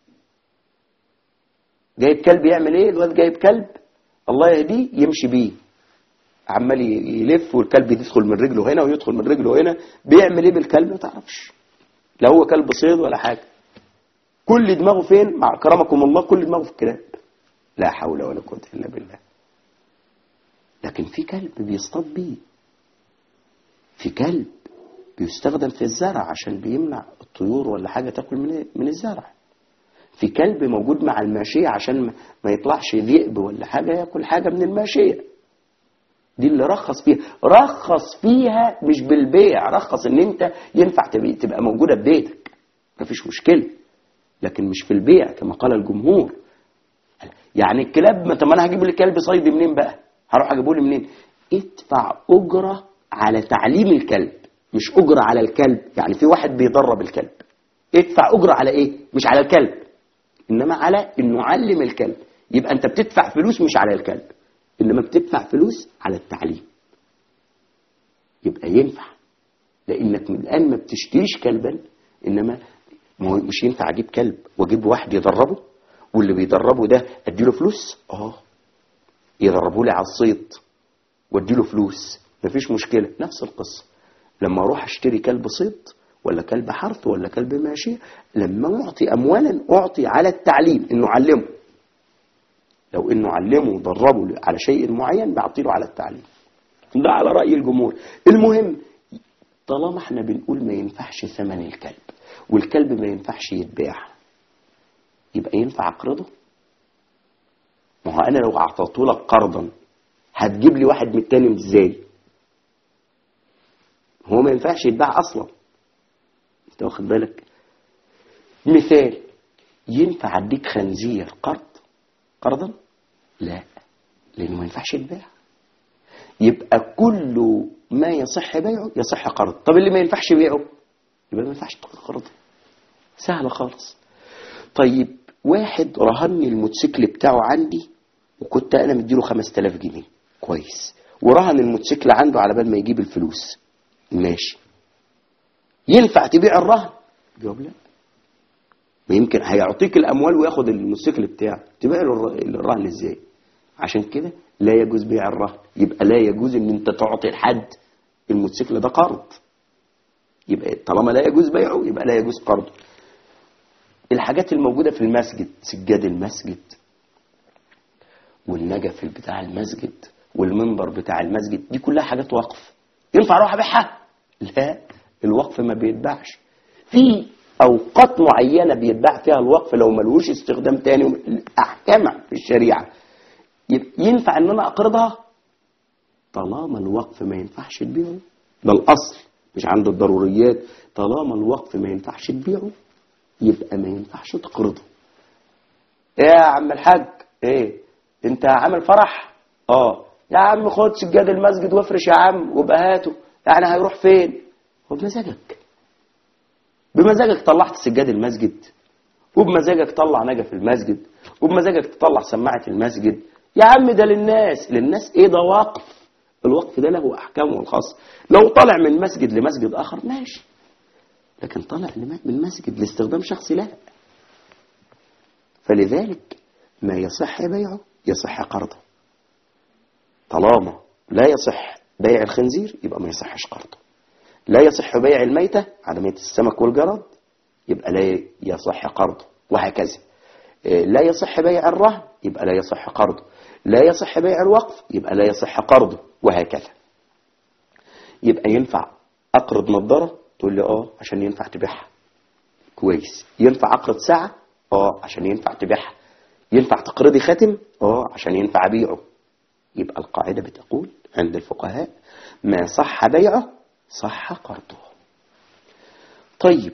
جايب كلب يعمل ايه الواد جايب كلب الله يهديه يمشي بيه عمال يلف والكلب يدخل من رجله هنا ويدخل من رجله هنا بيعمل ايه بالكلب ما تعرفش لا هو كلب صيد ولا حاجة كل دماغه فين مع كرمكم الله كل دماغه في الكلاب لا حول ولا قوة إلا بالله لكن في كلب بيصطاد بيه في كلب بيستخدم في الزرع عشان بيمنع الطيور ولا حاجة تاكل من من الزرع في كلب موجود مع الماشية عشان ما يطلعش ذئب ولا حاجة ياكل حاجة من الماشية دي اللي رخص فيها رخص فيها مش بالبيع رخص ان انت ينفع تبقى موجودة في بيتك مفيش مشكلة لكن مش في البيع كما قال الجمهور يعني الكلاب ما طب انا هجيب لي كلب صيدي منين بقى هروح اجيبه لي منين ادفع اجره على تعليم الكلب مش اجره على الكلب يعني في واحد بيدرب الكلب ادفع اجره على ايه مش على الكلب انما على انه علم الكلب يبقى انت بتدفع فلوس مش على الكلب انما بتدفع فلوس على التعليم يبقى ينفع لانك من الان ما بتشتريش كلبا انما مش ينفع اجيب كلب واجيب واحد يدربه واللي بيدربه ده اديله فلوس اه يدربوا لي على الصيد واديله فلوس مفيش مشكله نفس القصه لما اروح اشتري كلب صيد ولا كلب حرث ولا كلب ماشي لما اعطي اموالا اعطي على التعليم انه علمه لو انه علمه ودربه على شيء معين بعطيله على التعليم ده على راي الجمهور المهم طالما احنا بنقول ما ينفعش ثمن الكلب والكلب ما ينفعش يتباع يبقى ينفع اقرضه ما هو انا لو اعطيته لك قرضا هتجيب لي واحد من التاني ازاي هو ما ينفعش يتباع اصلا انت واخد بالك مثال ينفع اديك خنزير قرض قرضا لا لانه ما ينفعش يتباع يبقى كل ما يصح بيعه يصح قرض طب اللي ما ينفعش بيعه يبقى ما ينفعش تقرضه سهله خالص طيب واحد رهني الموتوسيكل بتاعه عندي وكنت انا مديله 5000 جنيه كويس ورهن الموتوسيكل عنده على بال ما يجيب الفلوس ماشي ينفع تبيع الرهن جواب لا ما يمكن هيعطيك الاموال وياخد الموتوسيكل بتاعه تبيع له الرهن ازاي عشان كده لا يجوز بيع الرهن يبقى لا يجوز ان انت تعطي لحد الموتوسيكل ده قرض يبقى طالما لا يجوز بيعه يبقى لا يجوز قرضه الحاجات الموجودة في المسجد سجاد المسجد والنجف بتاع المسجد والمنبر بتاع المسجد دي كلها حاجات وقف ينفع اروح ابيعها لا الوقف ما بيتباعش في اوقات معينه بيتباع فيها الوقف لو ملوش استخدام تاني احكام في الشريعه ينفع ان انا اقرضها طالما الوقف ما ينفعش تبيعه ده الاصل مش عند الضروريات طالما الوقف ما ينفعش تبيعه يبقى ما ينفعش تقرضه ايه يا عم الحاج ايه انت عامل فرح اه يا عم خد سجاد المسجد وافرش يا عم وابقى هاته يعني هيروح فين هو بمزاجك بمزاجك طلعت سجاد المسجد وبمزاجك طلع نجف في المسجد وبمزاجك تطلع سماعة المسجد يا عم ده للناس للناس ايه ده وقف الوقف ده له احكامه الخاصة لو طلع من مسجد لمسجد اخر ماشي لكن طلع من مسجد لاستخدام شخصي لا فلذلك ما يصح بيعه يصح قرضه طالما لا يصح بيع الخنزير يبقى ما يصحش قرضه لا يصح بيع الميتة على ميتة السمك والجراد يبقى لا يصح قرضه وهكذا لا يصح بيع الرهن يبقى لا يصح قرضه لا يصح بيع الوقف يبقى لا يصح قرضه وهكذا يبقى ينفع أقرض نظارة تقول لي اه عشان ينفع تبيعها كويس ينفع أقرض ساعة اه عشان ينفع تبيعها ينفع تقرضي خاتم اه عشان ينفع أبيعه يبقى القاعدة بتقول عند الفقهاء ما صح بيعه صح قرضه طيب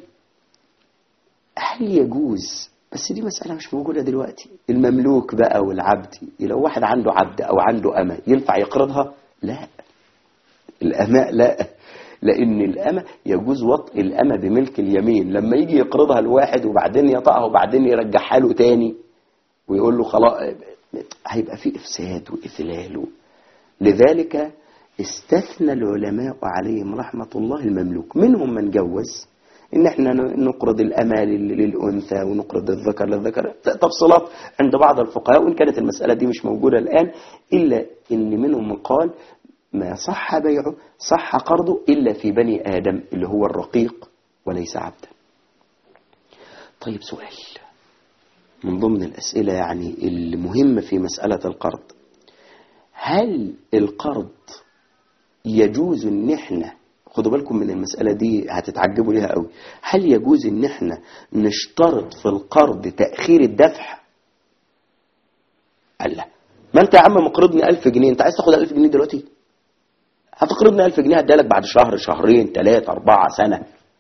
هل يجوز بس دي مسألة مش موجودة دلوقتي المملوك بقى والعبد لو واحد عنده عبد أو عنده أمة ينفع يقرضها لا الأماء لا لأن الأمة يجوز وطء الأمة بملك اليمين لما يجي يقرضها الواحد وبعدين يطأها وبعدين يرجعها له تاني ويقول له خلاص هيبقى في إفساد وإذلال لذلك استثنى العلماء عليهم رحمة الله المملوك منهم من جوز ان احنا نقرض الامال للانثى ونقرض الذكر للذكر تفصيلات عند بعض الفقهاء وان كانت المسألة دي مش موجودة الان الا ان منهم من قال ما صح بيعه صح قرضه الا في بني ادم اللي هو الرقيق وليس عبدا طيب سؤال من ضمن الاسئلة يعني المهمة في مسألة القرض هل القرض يجوز ان احنا خدوا بالكم من المسألة دي هتتعجبوا ليها قوي هل يجوز ان احنا نشترط في القرض تأخير الدفع قال لا ما انت يا عم مقرضني 1000 جنيه انت عايز تاخد 1000 جنيه دلوقتي هتقرضني 1000 جنيه هديها لك بعد شهر شهرين ثلاثة أربعة سنة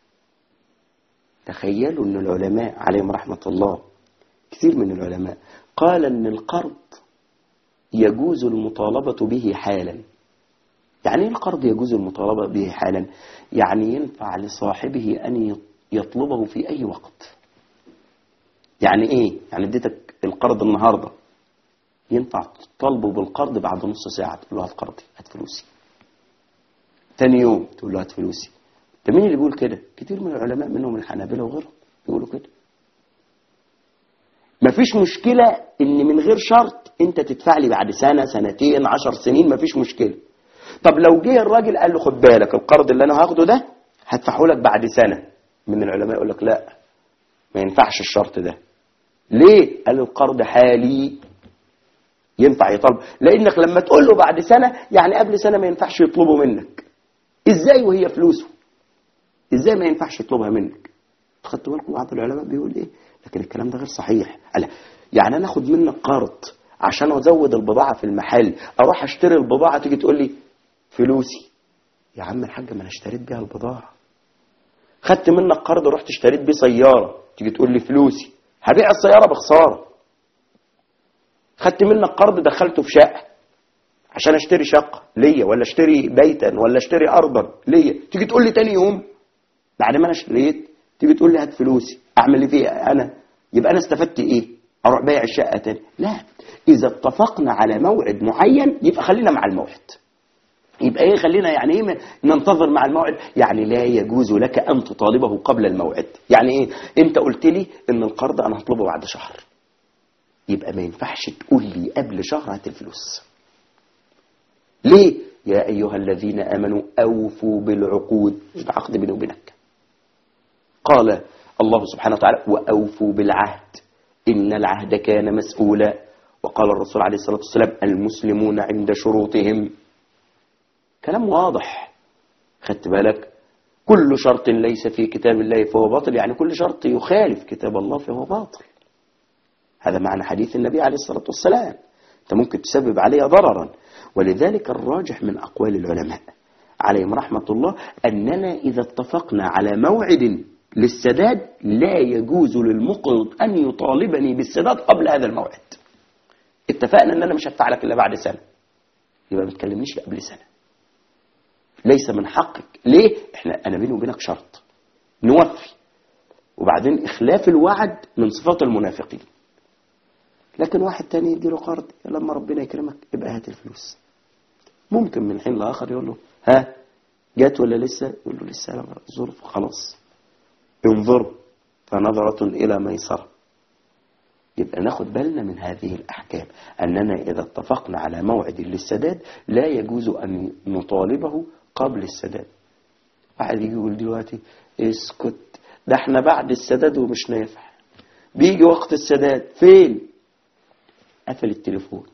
تخيلوا ان العلماء عليهم رحمة الله كثير من العلماء قال ان القرض يجوز المطالبة به حالا يعني ايه القرض يجوز المطالبة به حالا يعني ينفع لصاحبه أن يطلبه في أي وقت يعني ايه يعني اديتك القرض النهاردة ينفع تطالبه بالقرض بعد نص ساعة تقول له هات قرضي هات فلوسي تاني يوم تقول له هات فلوسي ده مين اللي بيقول كده كتير من العلماء منهم الحنابلة وغيرهم يقولوا كده مفيش مشكلة ان من غير شرط انت تدفع لي بعد سنة سنتين عشر سنين مفيش مشكلة طب لو جه الراجل قال له خد بالك القرض اللي انا هاخده ده هدفعه لك بعد سنة من العلماء يقول لك لا ما ينفعش الشرط ده ليه قال القرض حالي ينفع يطلب لانك لما تقول له بعد سنة يعني قبل سنة ما ينفعش يطلبه منك ازاي وهي فلوسه ازاي ما ينفعش يطلبها منك خدتوا بالكم بعض العلماء بيقول ايه لكن الكلام ده غير صحيح قال يعني انا اخد منك قرض عشان ازود البضاعه في المحل اروح اشتري البضاعه تيجي تقول لي فلوسي يا عم الحاج ما انا اشتريت بيها البضاعه خدت منك قرض رحت اشتريت بيه سياره تيجي تقول لي فلوسي هبيع السياره بخساره خدت منك قرض دخلته في شقه عشان اشتري شقه ليا ولا اشتري بيتا ولا اشتري ارضا ليا تيجي تقول لي تاني يوم بعد ما انا اشتريت تيجي تقول لي هات فلوسي اعمل ايه فيها انا يبقى انا استفدت ايه اروح بايع الشقه تاني لا اذا اتفقنا على موعد معين يبقى خلينا مع الموعد يبقى ايه خلينا يعني ايه ننتظر مع الموعد يعني لا يجوز لك ان تطالبه قبل الموعد يعني ايه انت قلت لي ان القرض انا هطلبه بعد شهر يبقى ما ينفعش تقول لي قبل شهر هات الفلوس ليه يا ايها الذين امنوا اوفوا بالعقود العقد بيني وبينك قال الله سبحانه وتعالى وأوفوا بالعهد إن العهد كان مسؤولا وقال الرسول عليه الصلاة والسلام المسلمون عند شروطهم كلام واضح خدت بالك كل شرط ليس في كتاب الله فهو باطل يعني كل شرط يخالف كتاب الله فهو باطل هذا معنى حديث النبي عليه الصلاة والسلام أنت ممكن تسبب عليه ضررا ولذلك الراجح من أقوال العلماء عليهم رحمة الله أننا إذا اتفقنا على موعد للسداد لا يجوز للمقرض أن يطالبني بالسداد قبل هذا الموعد اتفقنا أن أنا مش هدفع لك إلا بعد سنة يبقى ما تكلمنيش قبل سنة ليس من حقك ليه احنا انا بيني وبينك شرط نوفي وبعدين اخلاف الوعد من صفات المنافقين لكن واحد تاني يدي له قرض لما ربنا يكرمك يبقى هات الفلوس ممكن من حين لاخر يقول له ها جات ولا لسه يقول له لسه ظروف خلاص انظروا فنظرة إلى ميسرة يبقى ناخد بالنا من هذه الأحكام أننا إذا اتفقنا على موعد للسداد لا يجوز أن نطالبه قبل السداد واحد يجي يقول دلوقتي اسكت ده احنا بعد السداد ومش نافع بيجي وقت السداد فين قفل التليفون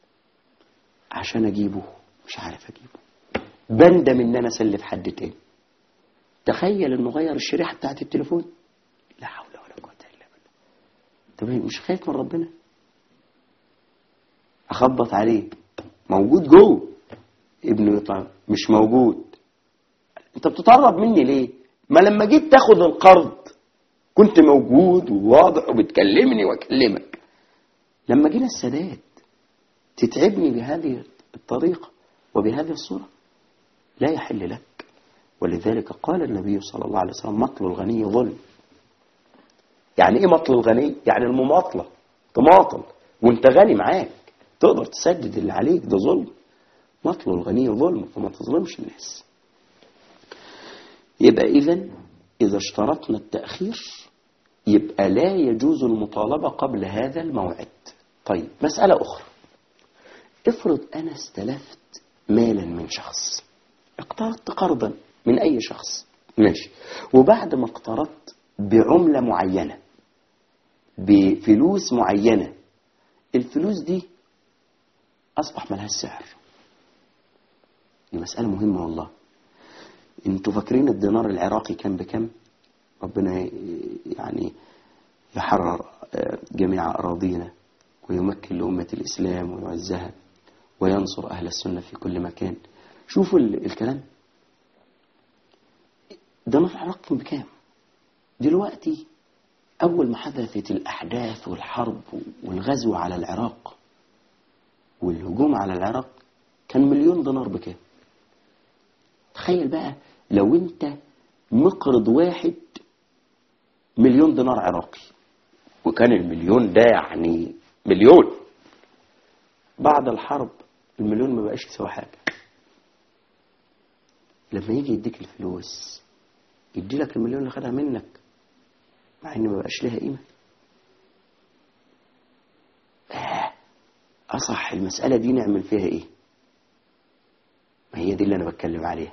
عشان اجيبه مش عارف اجيبه بندم ان انا اسلف حد تاني تخيل انه غير الشريحه بتاعت التليفون لا حول ولا قوه الا بالله طب مش خايف من ربنا اخبط عليه موجود جوه ابنه يطلع مش موجود انت بتتقرب مني ليه ما لما جيت تاخد القرض كنت موجود وواضح وبتكلمني واكلمك لما جينا السداد تتعبني بهذه الطريقه وبهذه الصوره لا يحل لك ولذلك قال النبي صلى الله عليه وسلم مطل الغني ظلم يعني ايه مطل الغني يعني المماطله تماطل وانت غني معاك تقدر تسدد اللي عليك ده ظلم مطل الغني ظلم فما تظلمش الناس يبقى اذا اذا اشترطنا التاخير يبقى لا يجوز المطالبه قبل هذا الموعد طيب مساله اخرى افرض انا استلفت مالا من شخص اقترضت قرضا من أي شخص ماشي وبعد ما اقترضت بعملة معينة بفلوس معينة الفلوس دي أصبح ملهاش سعر دي مسألة مهمة والله انتوا فاكرين الدينار العراقي كان بكم ربنا يعني يحرر آه، جميع أراضينا ويمكن لأمة الإسلام ويعزها وينصر أهل السنة في كل مكان شوفوا ال- الكلام دينار العراق كان بكام دلوقتي أول ما حدثت الأحداث والحرب والغزو على العراق والهجوم على العراق كان مليون دينار بكام تخيل بقى لو انت مقرض واحد مليون دينار عراقي وكان المليون ده يعني مليون بعد الحرب المليون ما بقاش يساوي حاجة لما يجي يديك الفلوس يدي لك المليون اللي خدها منك مع ان ما بقاش لها قيمة آه، أصح المسألة دي نعمل فيها ايه ما هي دي اللي انا بتكلم عليها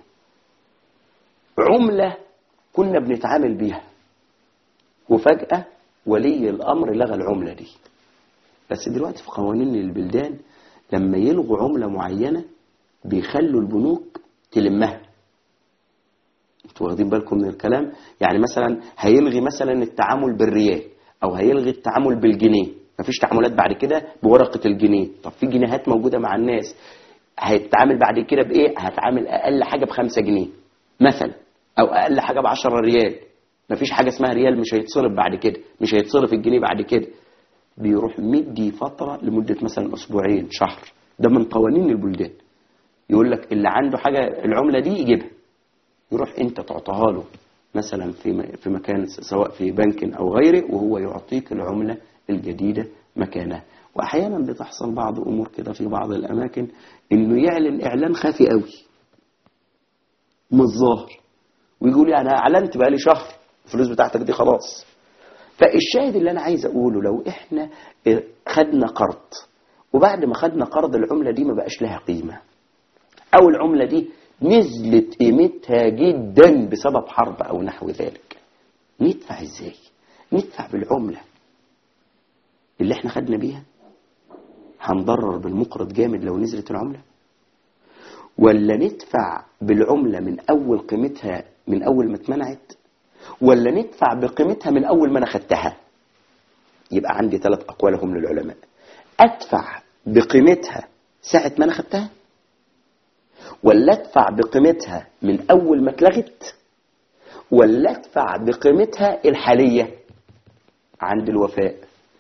عملة كنا بنتعامل بيها وفجأة ولي الأمر لغى العملة دي بس دلوقتي في قوانين البلدان لما يلغوا عملة معينة بيخلوا البنوك تلمها انتوا واخدين بالكم من الكلام يعني مثلا هيلغي مثلا التعامل بالريال او هيلغي التعامل بالجنيه مفيش تعاملات بعد كده بورقة الجنيه طب في جنيهات موجودة مع الناس هيتعامل بعد كده بايه هتعامل اقل حاجة بخمسة جنيه مثلا او اقل حاجة بعشرة ريال مفيش حاجة اسمها ريال مش هيتصرف بعد كده مش هيتصرف الجنيه بعد كده بيروح مدي فترة لمدة مثلا اسبوعين شهر ده من قوانين البلدان يقول لك اللي عنده حاجة العملة دي يجيبها يروح انت تعطيها له مثلا في م- في مكان س- سواء في بنك او غيره وهو يعطيك العملة الجديدة مكانها واحيانا بتحصل بعض امور كده في بعض الاماكن انه يعلن اعلان خفي قوي مش ظاهر ويقول يعني انا اعلنت بقالي شهر الفلوس بتاعتك دي خلاص فالشاهد اللي انا عايز اقوله لو احنا اه، خدنا قرض وبعد ما خدنا قرض العملة دي ما بقاش لها قيمة او العملة دي نزلت قيمتها جدا بسبب حرب او نحو ذلك ندفع ازاي ندفع بالعملة اللي احنا خدنا بيها هنضرر بالمقرض جامد لو نزلت العملة ولا ندفع بالعملة من اول قيمتها من اول ما اتمنعت ولا ندفع بقيمتها من اول ما انا خدتها يبقى عندي ثلاث اقوال هم للعلماء ادفع بقيمتها ساعة ما انا خدتها ولا ادفع بقيمتها من اول ما اتلغت ولا ادفع بقيمتها الحالية عند الوفاء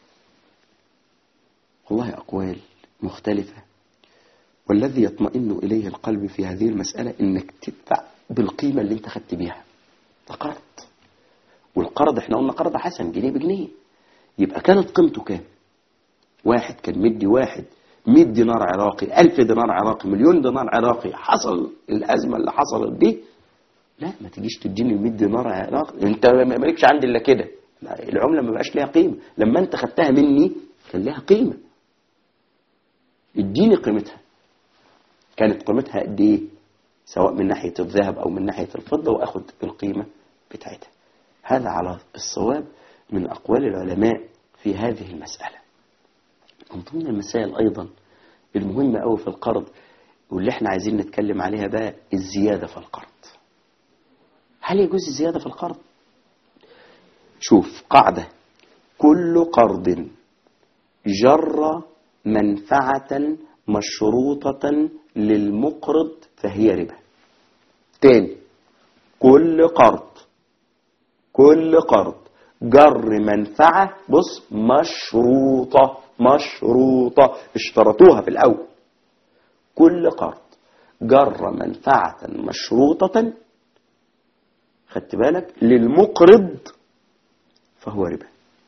والله اقوال مختلفة والذي يطمئن اليه القلب في هذه المسألة انك تدفع بالقيمة اللي انت خدت بيها ده قرض والقرض احنا قلنا قرض حسن جنيه بجنيه يبقى كانت قيمته كام واحد كان مدي واحد 100 دينار عراقي 1000 دينار عراقي مليون دينار عراقي حصل الأزمة اللي حصلت دي لا ما تجيش تديني 100 دينار عراقي انت ما- مالكش عندي الا كده لا، العملة ما بقاش ليها قيمة لما انت خدتها مني كان ليها قيمة اديني قيمتها كانت قيمتها قد ايه سواء من ناحية الذهب او من ناحية الفضة واخد القيمة بتاعتها هذا على الصواب من اقوال العلماء في هذه المسألة من ضمن المسائل أيضا المهمة أوي في القرض واللي احنا عايزين نتكلم عليها بقى الزيادة في القرض هل يجوز الزيادة في القرض؟ شوف قاعدة كل قرض جر منفعة مشروطة للمقرض فهي ربا تاني كل قرض كل قرض جر منفعة بص مشروطة مشروطة اشترطوها في الأول كل قرض جر منفعة مشروطة خدت بالك للمقرض فهو ربا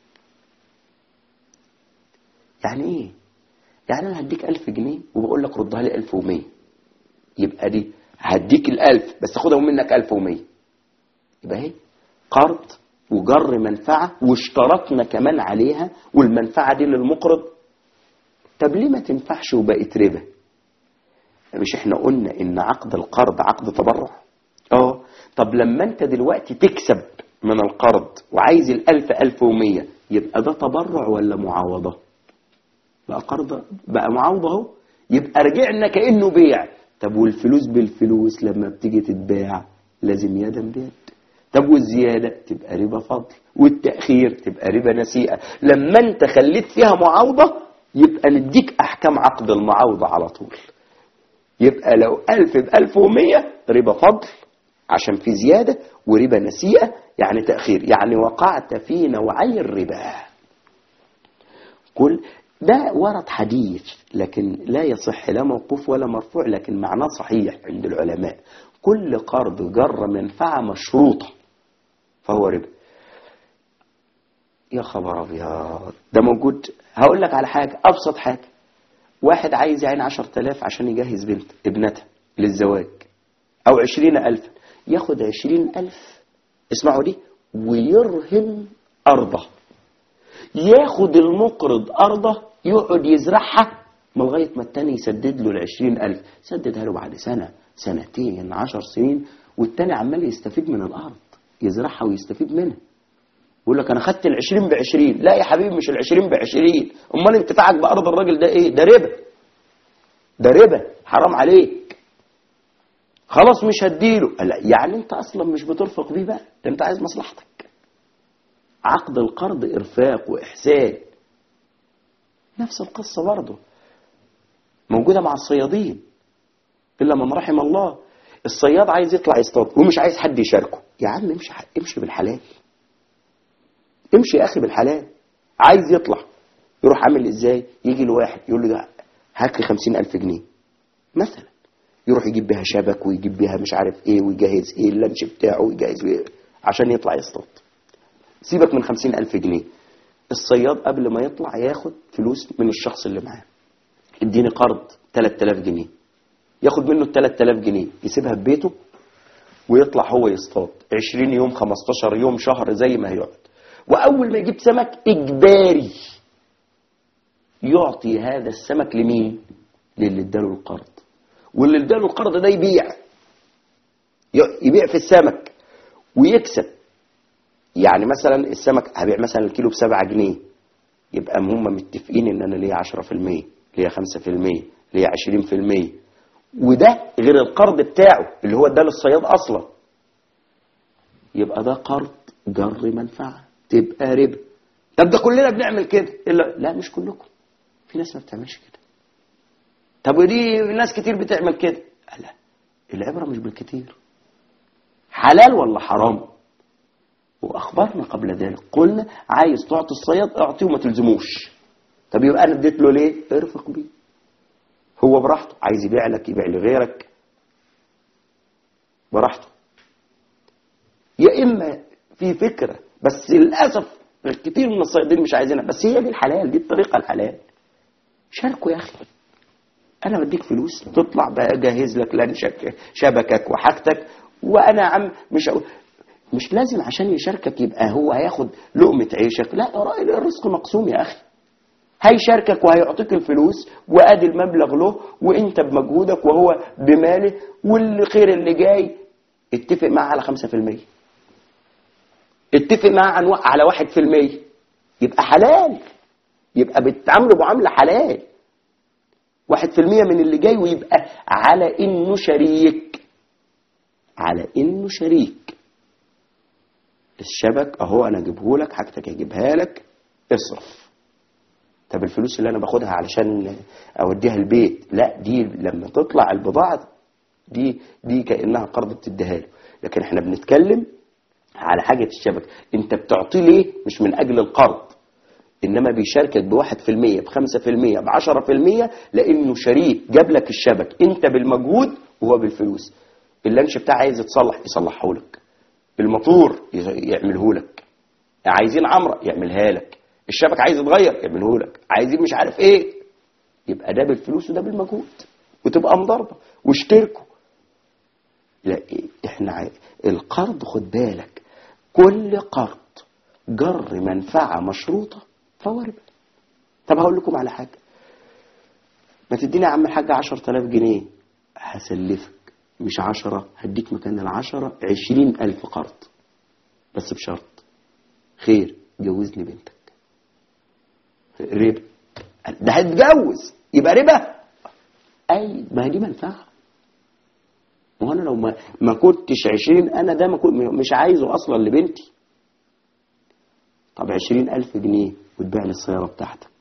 يعني ايه يعني انا هديك ألف جنيه وبقول لك ردها لي ألف ومية يبقى دي هديك الألف بس خدهم منك ألف ومية يبقى اهي قرض وجر منفعة واشترطنا كمان عليها والمنفعة دي للمقرض طب ليه ما تنفعش وبقت ربا مش احنا قلنا ان عقد القرض عقد تبرع اه طب لما انت دلوقتي تكسب من القرض وعايز الالف الف ومية يبقى ده تبرع ولا معاوضة بقى قرض بقى معاوضة اهو يبقى رجعنا كأنه بيع طب والفلوس بالفلوس لما بتيجي تتباع لازم يدا بيد طب والزيادة تبقى ربا فضل والتأخير تبقى ربا نسيئة لما انت خليت فيها معاوضة يبقى نديك أحكام عقد المعاوضة على طول يبقى لو ألف بألف ومية ربا فضل عشان في زيادة وربا نسيئة يعني تأخير يعني وقعت في نوعي الربا كل ده ورد حديث لكن لا يصح لا موقوف ولا مرفوع لكن معناه صحيح عند العلماء كل قرض جر منفعة مشروطة فهو ربا يا خبر ابيض ده موجود هقول لك على حاجة أبسط حاجة واحد عايز يعين عشر تلاف عشان يجهز بنت ابنتها للزواج أو عشرين ألف ياخد عشرين ألف اسمعوا دي ويرهن أرضه ياخد المقرض أرضه يقعد يزرعها ما لغاية ما التاني يسدد له العشرين ألف سددها له بعد سنة سنتين عشر سنين والتاني عمال يستفيد من الأرض يزرعها ويستفيد منها يقول لك أنا خدت العشرين بعشرين لا يا حبيبي مش العشرين بعشرين أمال انتفاعك بأرض الراجل ده إيه ده ربا ده ربا حرام عليك خلاص مش هديله لا يعني انت اصلا مش بترفق بيه بقى ده انت عايز مصلحتك عقد القرض ارفاق واحسان نفس القصة برضه موجودة مع الصيادين إلا من رحم الله الصياد عايز يطلع يصطاد ومش عايز حد يشاركه يا عم امشي امشي بالحلال امشي يا أخي بالحلال عايز يطلع يروح عامل ازاي يجي لواحد يقول له ده هات لي خمسين ألف جنيه مثلا يروح يجيب بيها شبك ويجيب بيها مش عارف ايه ويجهز ايه اللانش بتاعه ويجهز ايه عشان يطلع يصطاد سيبك من خمسين ألف جنيه الصياد قبل ما يطلع ياخد فلوس من الشخص اللي معاه اديني قرض 3000 جنيه ياخد منه ال 3000 جنيه يسيبها في بيته ويطلع هو يصطاد 20 يوم 15 يوم شهر زي ما هيقعد واول ما يجيب سمك اجباري يعطي هذا السمك لمين للي اداله القرض واللي اداله القرض ده يبيع يبيع في السمك ويكسب يعني مثلا السمك هبيع مثلا الكيلو بسبعة جنيه يبقى هم متفقين ان انا ليا 10% ليا 5% ليا 20% وده غير القرض بتاعه اللي هو اداه للصياد اصلا يبقى ده قرض جر منفعه تبقى ربا طب ده كلنا بنعمل كده إلا لا مش كلكم في ناس ما بتعملش كده طب ودي ناس كتير بتعمل كده لا العبره مش بالكتير حلال ولا حرام واخبرنا قبل ذلك قلنا عايز تعطي الصياد اعطيه وما تلزموش طب يبقى انا اديت له ليه ارفق بيه هو براحته عايز يبيع لك يبيع لغيرك براحته يا اما في فكره بس للاسف كتير من الصيادين مش عايزينها بس هي دي الحلال دي الطريقه الحلال شاركوا يا اخي انا بديك فلوس تطلع بقى جهز لك لانشك شبكك وحاجتك وانا عم مش أقول مش لازم عشان يشاركك يبقى هو هياخد لقمة عيشك لا الرزق مقسوم يا أخي هيشاركك وهيعطيك الفلوس وادي المبلغ له وانت بمجهودك وهو بماله والخير اللي جاي اتفق معاه على 5% اتفق معاه عن على 1% يبقى حلال يبقى بتعامله معاملة حلال 1% من اللي جاي ويبقى على انه شريك على انه شريك الشبك اهو انا اجيبه لك حاجتك اجيبها لك اصرف طب الفلوس اللي انا باخدها علشان اوديها البيت لا دي لما تطلع البضاعه دي دي كانها قرض بتديها له لكن احنا بنتكلم على حاجه الشبك انت بتعطيه ليه مش من اجل القرض انما بيشاركك بواحد في المية بخمسة في المية بعشرة في المية لانه شريك جاب لك الشبك انت بالمجهود وهو بالفلوس اللانش بتاعه عايز يتصلح يصلحه لك الموتور يعمله لك عايزين عمرة يعملها لك الشبك عايز يتغير يعمله لك عايزين مش عارف ايه يبقى ده بالفلوس وده بالمجهود وتبقى مضاربة واشتركوا لا احنا عايز. القرض خد بالك كل قرض جر منفعة مشروطة فهو ربا طب هقول لكم على حاجة ما تديني يا عم الحاج 10000 جنيه هسلفك مش عشرة هديك مكان العشرة عشرين ألف قرض بس بشرط خير جوزني بنتك ربا ده هتجوز يبقى ربا أي ما هي دي منفعة ما هو انا لو ما, ما كنتش عشرين انا ده ما كنت مش عايزه اصلا لبنتي طب عشرين الف جنيه وتبيع لي السيارة بتاعتك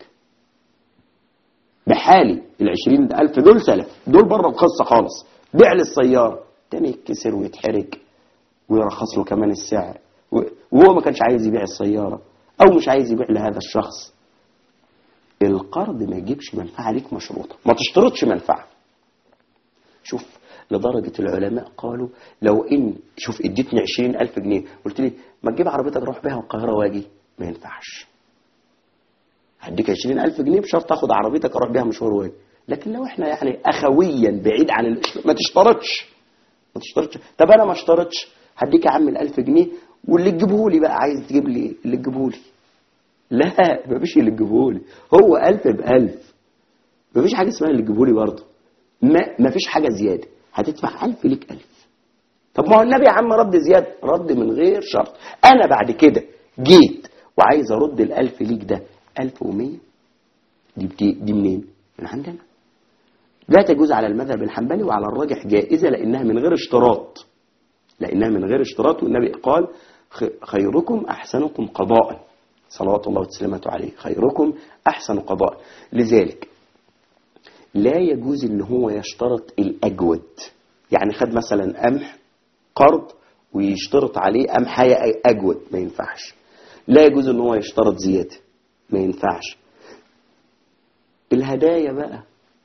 بحالي العشرين الف دول سلف دول بره القصة خالص بيع لي السيارة تاني يتكسر ويتحرج ويرخص له كمان السعر وهو ما كانش عايز يبيع السيارة او مش عايز يبيع لهذا الشخص القرض ما يجيبش منفعة ليك مشروطة ما تشترطش منفعة شوف لدرجة العلماء قالوا لو إن شوف اديتني عشرين ألف جنيه قلت لي ما تجيب عربيتك روح بيها القاهرة واجي ما ينفعش هديك عشرين ألف جنيه بشرط تاخد عربيتك اروح بيها مشوار واجي لكن لو احنا يعني أخويا بعيد عن الإسلام ما تشترطش ما تشترطش طب أنا ما اشترطش هديك يا عم الألف جنيه واللي تجيبه لي بقى عايز تجيب لي اللي تجيبه لي لا مفيش اللي تجيبه لي هو ألف بألف مفيش حاجة اسمها اللي تجيبه لي برضه ما مفيش حاجة زيادة هتدفع ألف ليك ألف طب ما هو النبي يا عم رد زيادة رد من غير شرط أنا بعد كده جيت وعايز أرد الألف ليك ده ألف ومية دي, بتي دي منين من عندنا لا تجوز على المذهب الحنبلي وعلى الراجح جائزة لأنها من غير اشتراط لأنها من غير اشتراط والنبي قال خيركم أحسنكم قضاء صلوات الله وسلامته عليه خيركم أحسن قضاء لذلك لا يجوز ان هو يشترط الأجود يعني خد مثلا قمح قرض ويشترط عليه قمحية أجود ما ينفعش لا يجوز ان هو يشترط زيادة ما ينفعش الهدايا بقى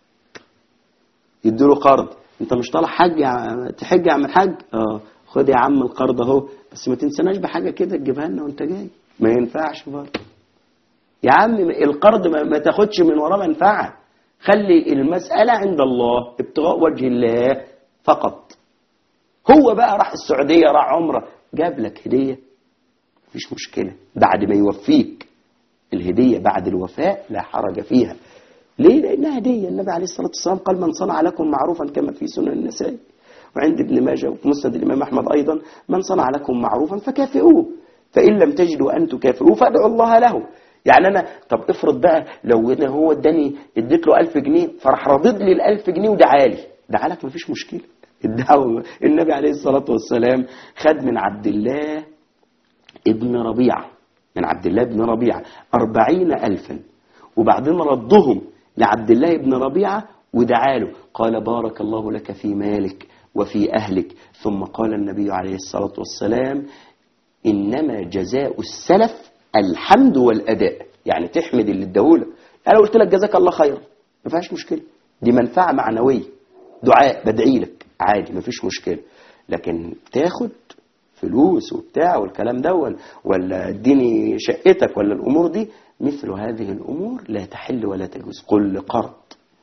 يديله قرض انت مش طالع حج يا تحج يا عم الحاج اه خد يا عم القرض اهو بس ما تنسناش بحاجه كده تجيبها لنا وانت جاي ما ينفعش برضه يا عم القرض ما تاخدش من وراه منفعه خلي المسألة عند الله ابتغاء وجه الله فقط هو بقى راح السعودية راح عمره جاب لك هدية مفيش مشكلة بعد ما يوفيك الهدية بعد الوفاء لا حرج فيها ليه لأنها هدية النبي عليه الصلاة والسلام قال من صنع لكم معروفا كما في سنن النسائي وعند ابن ماجه وفي مسند الإمام أحمد أيضا من صنع لكم معروفا فكافئوه فإن لم تجدوا أن تكافئوه فادعوا الله له يعني أنا طب افرض بقى لو أنا هو اداني اديت له 1000 جنيه فراح رضيت لي ال 1000 جنيه ودعالي دعالك مفيش مشكلة الدعوة النبي عليه الصلاة والسلام خد من عبد الله ابن ربيعة من عبد الله ابن ربيعة أربعين ألفا وبعدين ردهم لعبد الله ابن ربيعة ودعاله قال بارك الله لك في مالك وفي أهلك ثم قال النبي عليه الصلاة والسلام إنما جزاء السلف الحمد والأداء يعني تحمد اللي اداهولك أنا قلت لك جزاك الله خيرا ما فيهاش مشكلة دي منفعة معنوية دعاء بدعي لك عادي ما فيش مشكلة لكن تاخد فلوس وبتاع والكلام ده ولا اديني شقتك ولا الأمور دي مثل هذه الأمور لا تحل ولا تجوز كل قرض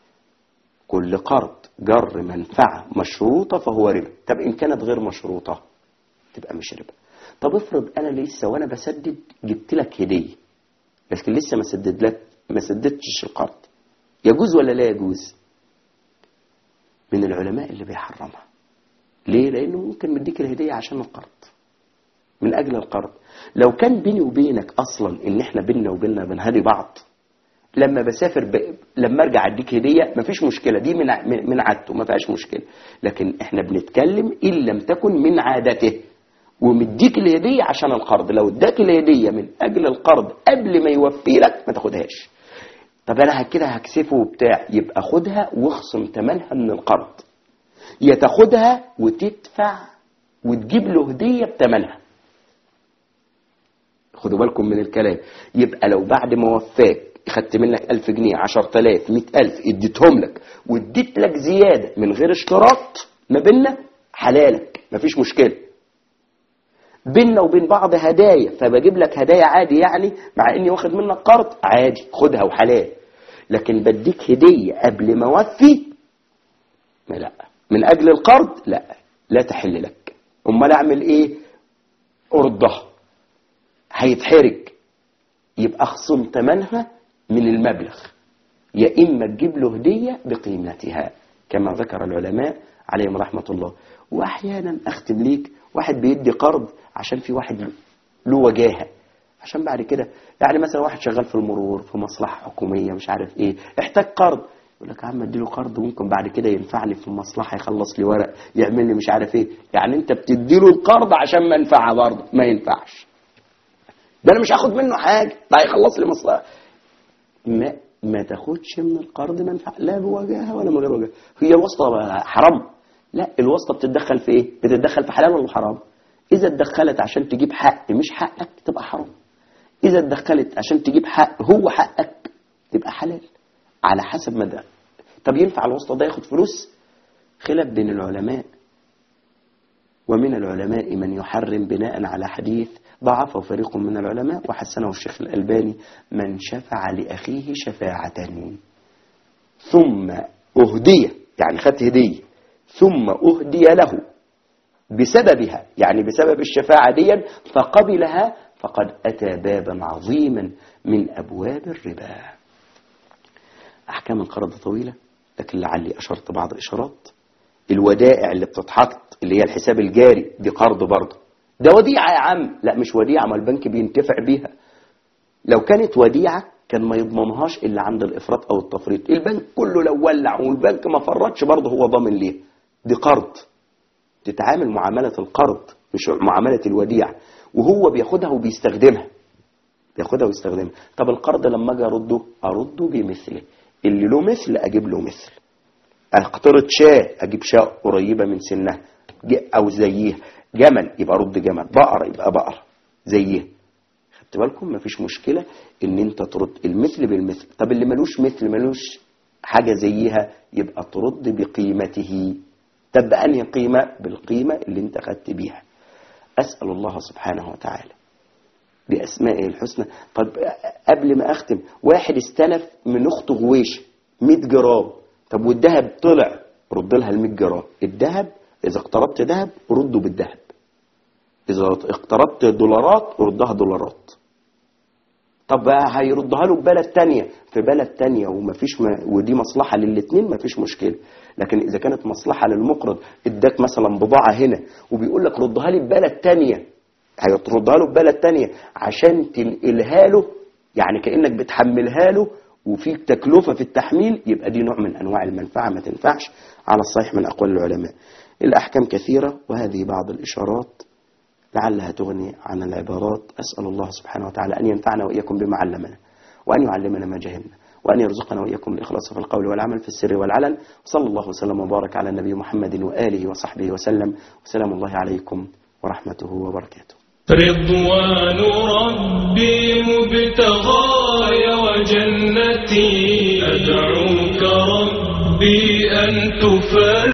كل قرض جر منفعة مشروطة فهو ربا طب إن كانت غير مشروطة تبقى مش ربا طب افرض أنا لسه وأنا بسدد جبت لك هدية لكن لسه ما سدد لك ما سددتش القرض يجوز ولا لا يجوز من العلماء اللي بيحرمها ليه لأنه ممكن مديك الهدية عشان القرض من أجل القرض لو كان بيني وبينك أصلا إن إحنا بيننا وبيننا بنهدي بعض لما بسافر ب... لما ارجع اديك هديه مفيش مشكله دي من من عادته ما فيهاش مشكله لكن احنا بنتكلم ان لم تكن من عادته ومديك الهديه عشان القرض لو اداك الهديه من اجل القرض قبل ما يوفي لك ما تاخدهاش طب انا كده هكسفه وبتاع يبقى خدها واخصم ثمنها من القرض يا تاخدها وتدفع وتجيب له هديه بثمنها خدوا بالكم من الكلام يبقى لو بعد ما وفاك خدت منك ألف جنيه عشر تلاف مئة ألف اديتهم لك واديت لك زيادة من غير اشتراط ما بيننا حلالك مفيش مشكلة بيننا وبين بعض هدايا فبجيب لك هدايا عادي يعني مع اني واخد منك قرض عادي خدها وحلال لكن بديك هدية قبل ما اوفي ما لا من اجل القرض لا لا تحل لك امال اعمل ايه ارضها هيتحرج يبقى اخصم ثمنها من المبلغ يا إما تجيب له هدية بقيمتها كما ذكر العلماء عليهم رحمة الله وأحيانا أختم ليك واحد بيدي قرض عشان في واحد له وجاهة عشان بعد كده يعني مثلا واحد شغال في المرور في مصلحة حكومية مش عارف ايه احتاج قرض يقول لك يا عم اديله قرض ممكن بعد كده ينفع لي في المصلحه يخلص لي ورق يعمل لي مش عارف ايه يعني انت بتديله القرض عشان منفعه برضه ما ينفعش ده انا مش هاخد منه حاجه ده هيخلص لي مصلحه ما ما تاخدش من القرض منفعه لا بوجهها ولا من غير وجهها هي الواسطه حرام لا الواسطه بتتدخل في ايه بتتدخل في حلال ولا حرام اذا اتدخلت عشان تجيب حق مش حقك تبقى حرام اذا اتدخلت عشان تجيب حق هو حقك تبقى حلال على حسب ما ده طب ينفع الواسطه ده ياخد فلوس خلاف بين العلماء ومن العلماء من يحرم بناء على حديث ضعفه فريق من العلماء وحسنه الشيخ الألباني من شفع لأخيه شفاعة ثم أهدي يعني خدت هدية ثم أهدي له بسببها يعني بسبب الشفاعة دي فقبلها فقد أتى بابا عظيما من أبواب الربا أحكام القرض طويلة لكن لعلي أشرت بعض إشارات الودائع اللي بتتحط اللي هي الحساب الجاري دي قرض برضه ده وديعة يا عم لا مش وديعة ما البنك بينتفع بيها لو كانت وديعة كان ما يضمنهاش إلا عند الإفراط أو التفريط البنك كله لو ولع والبنك ما فرطش برضه هو ضامن ليه دي قرض تتعامل معاملة القرض مش معاملة الوديعة وهو بياخدها وبيستخدمها بياخدها ويستخدمها طب القرض لما اجي ارده ارده بمثله اللي له مثل اجيب له مثل اقترض شاة اجيب شاة قريبة من سنها او زيها جمل يبقى رد جمل بقرة يبقى بقرة زيها خدت بالكم مفيش مشكلة ان انت ترد المثل بالمثل طب اللي ملوش مثل ملوش حاجة زيها يبقى ترد بقيمته طب بأنهي قيمة بالقيمة اللي انت خدت بيها أسأل الله سبحانه وتعالى بأسمائه الحسنى طب قبل ما أختم واحد استلف من أخته غويش 100 جرام طب والذهب طلع رد لها ال 100 جرام الذهب إذا اقترضت ذهب رده بالذهب إذا اقترضت دولارات ردها دولارات طب هيردها له ببلد تانية في بلد تانية ومفيش ما ودي مصلحة للاتنين مفيش مشكلة لكن إذا كانت مصلحة للمقرض اداك مثلا بضاعة هنا وبيقول لك ردها لي ببلد تانية هيردها له ببلد تانية عشان تنقلها له يعني كأنك بتحملها له وفي تكلفة في التحميل يبقى دي نوع من أنواع المنفعة ما تنفعش على الصحيح من أقوال العلماء الأحكام كثيرة وهذه بعض الإشارات لعلها تغني عن العبارات أسأل الله سبحانه وتعالى أن ينفعنا وإياكم بما علمنا وأن يعلمنا ما جهلنا وأن يرزقنا وإياكم الإخلاص في القول والعمل في السر والعلن صلى الله وسلم وبارك على النبي محمد وآله وصحبه وسلم وسلام الله عليكم ورحمته وبركاته رضوان ربي مبتغاي وجنتي أدعوك ربي أن تفرج